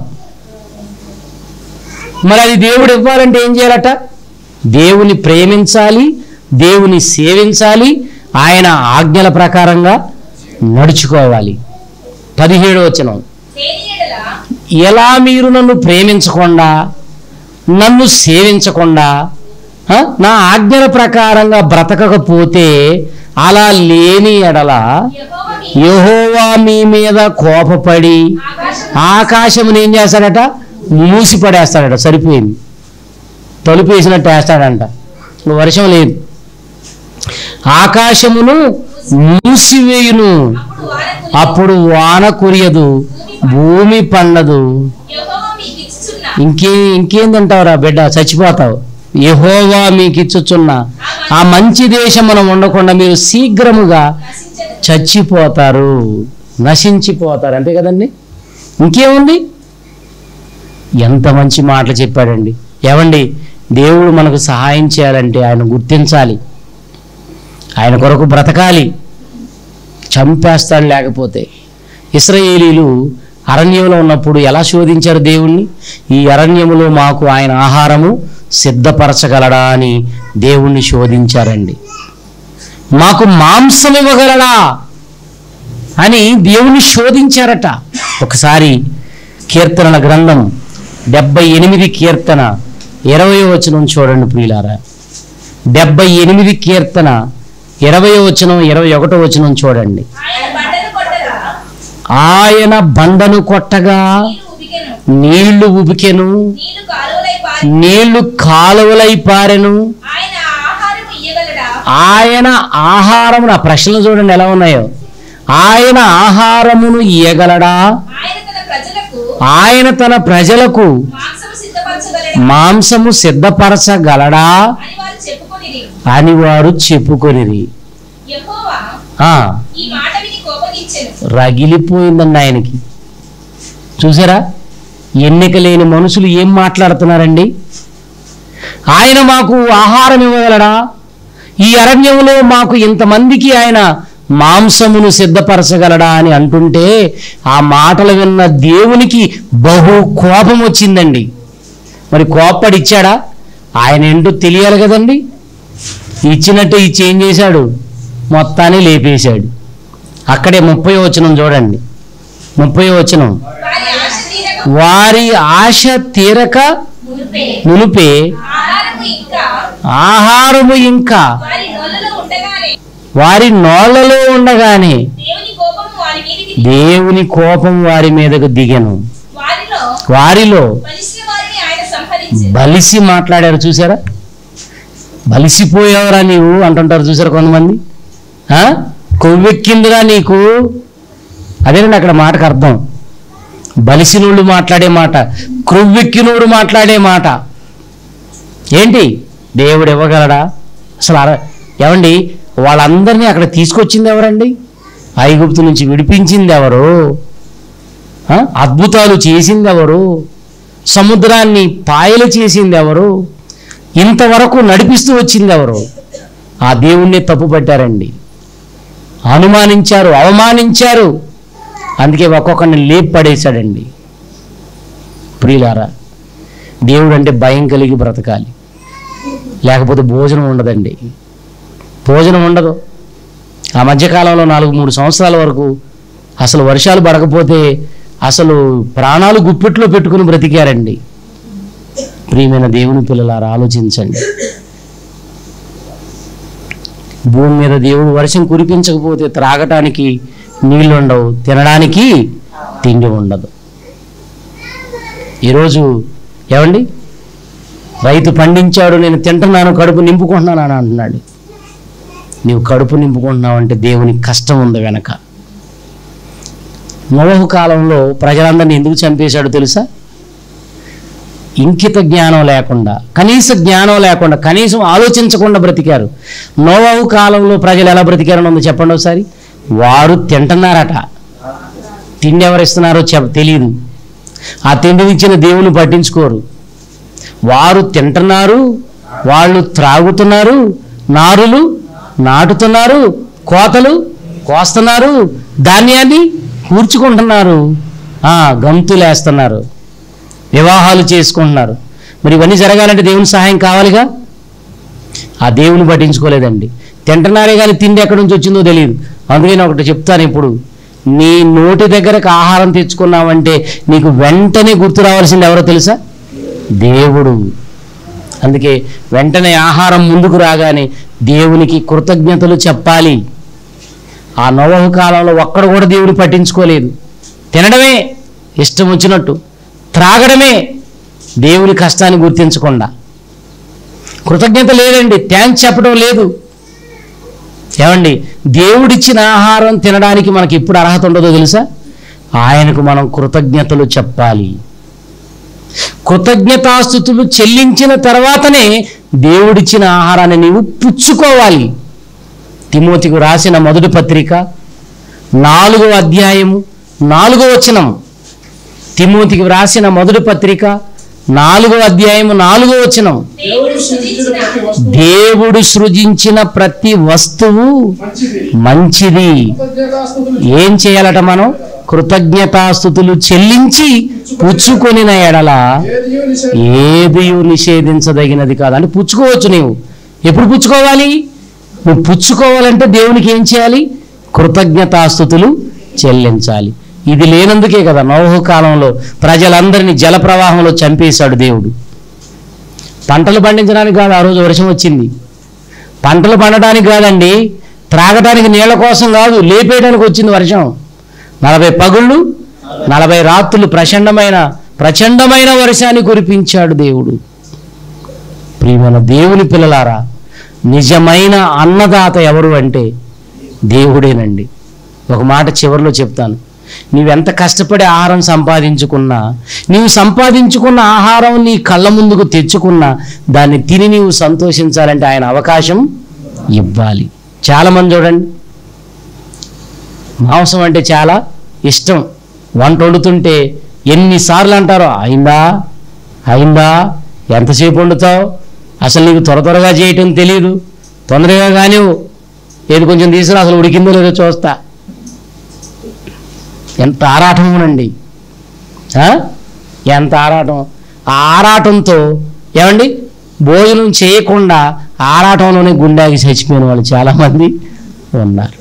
మరి అది దేవుడు ఇవ్వాలంటే ఏం చేయాలట దేవుని ప్రేమించాలి దేవుని సేవించాలి ఆయన ఆజ్ఞల ప్రకారంగా నడుచుకోవాలి పదిహేడు వచనం దేని ఎడల ఎలా మీరు నన్ను ప్రేమించకుండా నన్ను సేవించకుండా ఆ, నా ఆజ్ఞల ప్రకారంగా బ్రతకకపోతే అలా లేని ఎడల యెహోవా మీ యెహోవా మీ మీద కోపపడి ఆకాశం ఆకాశముని ఏం చేస్తాడట మూసి పడేస్తాడట సరిపోయింది తలుపు వేసినట్టు వేస్తాడంట ఇంక వర్షం లేదు ఆకాశమును మూసివేయును అప్పుడు వాన కురియదు. అప్పుడు వాన కురియదు భూమి పండదు యెహోవా మీకు ఇచ్చుచున్న ఇంకే ఇంకేం తింటావురా బిడ్డ చచ్చిపోతావు యెహోవా మీకు ఇచ్చుచున్న ఆ మంచి దేశం మనం ఉండకుండా మీరు శీఘ్రముగా నశించదు చచ్చిపోతారు నశించిపోతారు అంతే కదండి ఇంకేముంది ఎంత మంచి మాటలు చెప్పాడండి ఏమండి దేవుడు మనకు సహాయం చేయాలంటే ఆయన గుర్తించాలి ఆయన కొరకు బ్రతకాలి చంపేస్తాడు లేకపోతే ఇస్రాయేలీలు అరణ్యంలో ఉన్నప్పుడు ఎలా శోధించారు దేవుణ్ణి ఈ అరణ్యములో మాకు ఆయన ఆహారము సిద్ధపరచగలడా అని దేవుణ్ణి శోధించారండి మాకు మాంసం ఇవ్వగలడా అని దేవుని శోధించారట ఒకసారి కీర్తనల గ్రంథం డెబ్బై ఎనిమిది కీర్తన ఇరవై వచనం చూడండి ప్రియులారా డెబ్బై ఎనిమిది కీర్తన ఇరవై వచనం ఇరవై ఒకటో వచనం చూడండి ఆయన బండను కొట్టగా ఆయన బండను కొట్టగా నీరు ఉబికెను నీళ్లు ఉబికెను నీళ్లు కాలువలై పారి నీళ్లు కాలువలై పారెను ఆయన ఆహారం ఇయ్యగలడా ఆయన ఆహారము నా ప్రశ్నలు చూడండి ఎలా ఉన్నాయో ఆయన ఆహారమును ఇయ్యగలడా ఆయన తన ప్రజలకు ఆయన తన ప్రజలకు మాంసము సిద్ధపరచగలడా మాంసము సిద్ధపరచగలడా అని వారు చెప్పుకొనిరి అని వారు చెప్పుకొనిరి యెహోవా ఆ ఈ మాట విని కోపగించెను రగిలిపోయిందండి ఆయనకి చూసారా ఎన్నిక లేని మనుషులు ఏం మాట్లాడుతున్నారండి ఆయన మాకు ఆహారం ఇవ్వగలడా ఈ అరణ్యంలో మాకు ఇంతమందికి ఆయన మాంసమును సిద్ధపరచగలడా అని అంటుంటే ఆ మాటలు విన్న దేవునికి బహు కోపం వచ్చిందండి మరి కోప్పడి ఇచ్చాడా ఆయన ఏంటో తెలియాలి కదండి ఇచ్చినట్టు ఇచ్చి ఏం చేశాడు మొత్తాన్ని లేపేశాడు అక్కడే ముప్పై వచనం చూడండి ముప్పై వచనం వారి ఆశ తీరక వారి ఆశ తీరక మునుపే మునుపే ఆహారము ఇంకా ఆహారము ఇంకా వారి నోళ్ళలో ఉండగానే వారి నోళ్లలో ఉండగానే దేవుని కోపము వారి మీదికి దేవుని కోపం వారి మీదకు దిగెను వారిలో వారిలో బలిసిన వారిని ఆయన సంహరించి బలిసి మాట్లాడారు చూసారా బలిసిపోయావురా నీవు అంటుంటారు చూసారా కొంతమంది ఆ? కొవ్వెక్కిందిరా నీకు అదేనండి అక్కడ మాటకు అర్థం బలిసినోళ్ళు మాట్లాడే మాట క్రొవ్వెక్కినోడు మాట్లాడే మాట ఏంటి దేవుడు ఇవ్వగలడా అసలు అర ఏమండి వాళ్ళందరినీ అక్కడ తీసుకొచ్చింది ఎవరండి ఐగుప్తు నుంచి విడిపించింది ఎవరు ఆ? అద్భుతాలు చేసింది ఎవరు సముద్రాన్ని పాయలు చేసింది ఎవరు ఇంతవరకు నడిపిస్తూ వచ్చింది ఎవరు ఆ దేవుణ్ణి తప్పుపట్టారండి అనుమానించారు అవమానించారు అందుకే ఒక్కొక్కరిని లేపు పడేశాడండి ప్రియులారా దేవుడు అంటే భయం కలిగి బ్రతకాలి లేకపోతే భోజనం ఉండదండి భోజనం ఉండదు ఆ మధ్యకాలంలో నాలుగు మూడు సంవత్సరాల వరకు అసలు వర్షాలు పడకపోతే అసలు ప్రాణాలు గుప్పెట్లో పెట్టుకుని బ్రతికారండి ప్రియమైన దేవుని పిల్లలారా ఆలోచించండి భూమి మీద దేవుడు వర్షం కురిపించకపోతే త్రాగటానికి నీళ్ళు ఉండవు తినడానికి తిండి ఉండదు ఈరోజు ఏమండి రైతు పండించాడు నేను తింటున్నాను కడుపు నింపుకుంటున్నాను అని అంటున్నాడు నీవు కడుపు నింపుకుంటున్నావు అంటే దేవునికి కష్టం ఉంది వెనక నోహు కాలంలో ప్రజలందరినీ ఎందుకు చంపేశాడు తెలుసా ఇంకిత జ్ఞానం లేకుండా కనీస జ్ఞానం లేకుండా కనీసం ఆలోచించకుండా బ్రతికారు నోవహు కాలంలో ప్రజలు ఎలా బ్రతికారని ఉంది చెప్పండి ఒకసారి వారు తింటున్నారట తిండి ఎవరు ఇస్తున్నారో చెప్ తెలియదు ఆ తిండిని ఇచ్చిన దేవుని పట్టించుకోరు వారు తింటున్నారు వాళ్ళు త్రాగుతున్నారు నారులు నాటుతున్నారు కోతలు కోస్తున్నారు ధాన్యాన్ని కూర్చుకుంటున్నారు ఆ, గంతులేస్తున్నారు వివాహాలు చేసుకుంటున్నారు మరి ఇవన్నీ జరగాలంటే దేవుని సహాయం కావాలిగా ఆ దేవుని పట్టించుకోలేదండి తింటున్నారే కానీ తిండి ఎక్కడి నుంచి వచ్చిందో తెలియదు అందుకే నేను ఒకటి చెప్తాను ఇప్పుడు నీ నోటి దగ్గరకు ఆహారం తెచ్చుకున్నావంటే నీకు వెంటనే గుర్తు రావాల్సింది ఎవరో తెలుసా దేవుడు అందుకే వెంటనే ఆహారం ముందుకు రాగానే దేవునికి కృతజ్ఞతలు చెప్పాలి ఆ నోవహు కాలంలో ఒక్కడు కూడా దేవుడు పట్టించుకోలేదు తినడమే ఇష్టం వచ్చినట్టు త్రాగడమే దేవుని కష్టాన్ని గుర్తించకుండా కృతజ్ఞత లేదండి థ్యాంక్స్ చెప్పడం లేదు ఏమండి దేవుడిచ్చిన ఆహారం తినడానికి మనకి ఎప్పుడు అర్హత ఉండదో తెలుసా ఆయనకు మనం కృతజ్ఞతలు చెప్పాలి కృతజ్ఞతాస్థుతులు చెల్లించిన తర్వాతనే దేవుడిచ్చిన ఆహారాన్ని నీవు పుచ్చుకోవాలి తిమోతికి రాసిన మొదటి పత్రిక నాలుగో అధ్యాయము నాలుగో వచనం తిమోతికి రాసిన మొదటి పత్రిక నాలుగో అధ్యాయము నాలుగో వచనం దేవుడు సృజించిన ప్రతి వస్తువు దేవుడు సృజించిన ప్రతి వస్తువు మంచిది మంచిది కృతజ్ఞతాస్తుతులు ఏం చేయాలట మనం కృతజ్ఞతాస్థుతులు చెల్లించి పుచ్చుకొనిన ఎడల ఏదియో నిషేధం ఏది నిషేధించదగినది కాదు అంటే పుచ్చుకోవచ్చు నీవు ఎప్పుడు పుచ్చుకోవాలి నువ్వు పుచ్చుకోవాలంటే దేవునికి ఏం చేయాలి కృతజ్ఞతాస్థుతులు చెల్లించాలి ఇది లేనందుకే కదా నోహు కాలంలో ప్రజలందరినీ జల ప్రవాహంలో చంపేశాడు దేవుడు పంటలు పండించడానికి కాదు ఆ రోజు వర్షం వచ్చింది పంటలు పండడానికి కాదండి త్రాగడానికి నీళ్ల కోసం కాదు లేపేయడానికి వచ్చింది వర్షం నలభై పగుళ్ళు నలభై రాత్రులు ప్రచండమైన ప్రచండమైన వర్షాన్ని కురిపించాడు దేవుడు ప్రియమైన దేవుని పిల్లలారా నిజమైన అన్నదాత ఎవరు అంటే దేవుడేనండి ఒక మాట చివరిలో చెప్తాను నీవెంత కష్టపడి ఆహారం సంపాదించుకున్నా నీవు సంపాదించుకున్న ఆహారం నీ కళ్ళ ముందుకు తెచ్చుకున్నా దాన్ని తిని నీవు సంతోషించాలంటే ఆయన అవకాశం ఇవ్వాలి చాలామంది చూడండి మాంసం అంటే చాలా ఇష్టం వంట వండుతుంటే ఎన్నిసార్లు అంటారో అయిందా అయిందా ఎంతసేపు వండుతావు అసలు నీకు త్వర త్వరగా చేయటం తెలియదు తొందరగా కానీ ఏది కొంచెం తీసుకురా అసలు ఉడికిందో లేదో చూస్తా ఎంత ఆరాటమునండి ఆ? ఎంత ఆరాటం ఆ ఆరాటంతో ఏమండి భోజనం చేయకుండా ఆరాటంలోనే గుండాకి చచ్చిపోయిన వాళ్ళు చాలామంది ఉన్నారు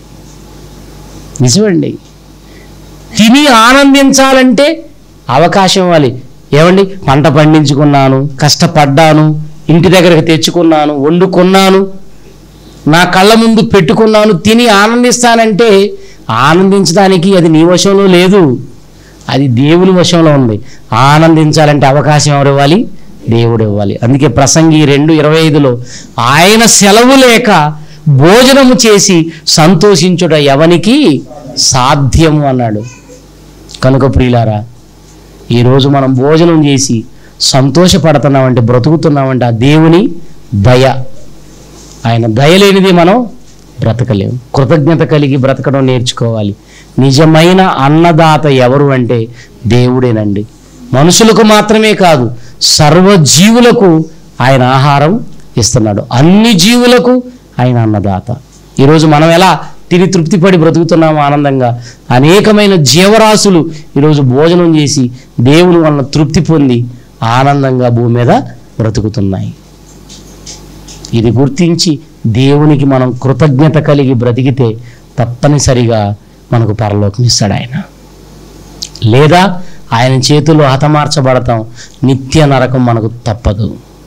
నిజమండి తిని ఆనందించాలంటే అవకాశం ఇవ్వాలి ఏమండి పంట పండించుకున్నాను కష్టపడ్డాను ఇంటి దగ్గరకు తెచ్చుకున్నాను వండుకున్నాను నా కళ్ళ ముందు పెట్టుకున్నాను తిని ఆనందిస్తానంటే ఆనందించడానికి అది నీ వశంలో లేదు అది దేవుని వశంలో ఉంది ఆనందించాలంటే అవకాశం ఎవరు ఇవ్వాలి దేవుడు ఇవ్వాలి అందుకే ప్రసంగి రెండు ఇరవై ఐదులో ఆయన సెలవు లేక భోజనము చేసి సంతోషించుట ఎవనికి సాధ్యము అన్నాడు కనుక ప్రియులారా ఈరోజు మనం భోజనం చేసి సంతోషపడుతున్నామంటే బ్రతుకుతున్నామంటే ఆ దేవుని దయ ఆయన దయ లేనిది మనం బ్రతకలేము కృతజ్ఞత కలిగి బ్రతకడం నేర్చుకోవాలి నిజమైన అన్నదాత ఎవరు అంటే దేవుడేనండి మనుషులకు మాత్రమే కాదు సర్వజీవులకు ఆయన ఆహారం ఇస్తున్నాడు అన్ని జీవులకు ఆయన అన్నదాత ఈరోజు మనం ఎలా తిని తృప్తిపడి బ్రతుకుతున్నాము ఆనందంగా అనేకమైన జీవరాశులు ఈరోజు భోజనం చేసి దేవుని వలన తృప్తి పొంది ఆనందంగా భూమి మీద బ్రతుకుతున్నాయి ఇది గుర్తించి దేవునికి మనం కృతజ్ఞత కలిగి బ్రతికితే తప్పనిసరిగా మనకు పరలోకం ఇస్తాడు ఆయన లేదా ఆయన చేతుల్లో హతమార్చబడతాం నిత్య నరకం మనకు తప్పదు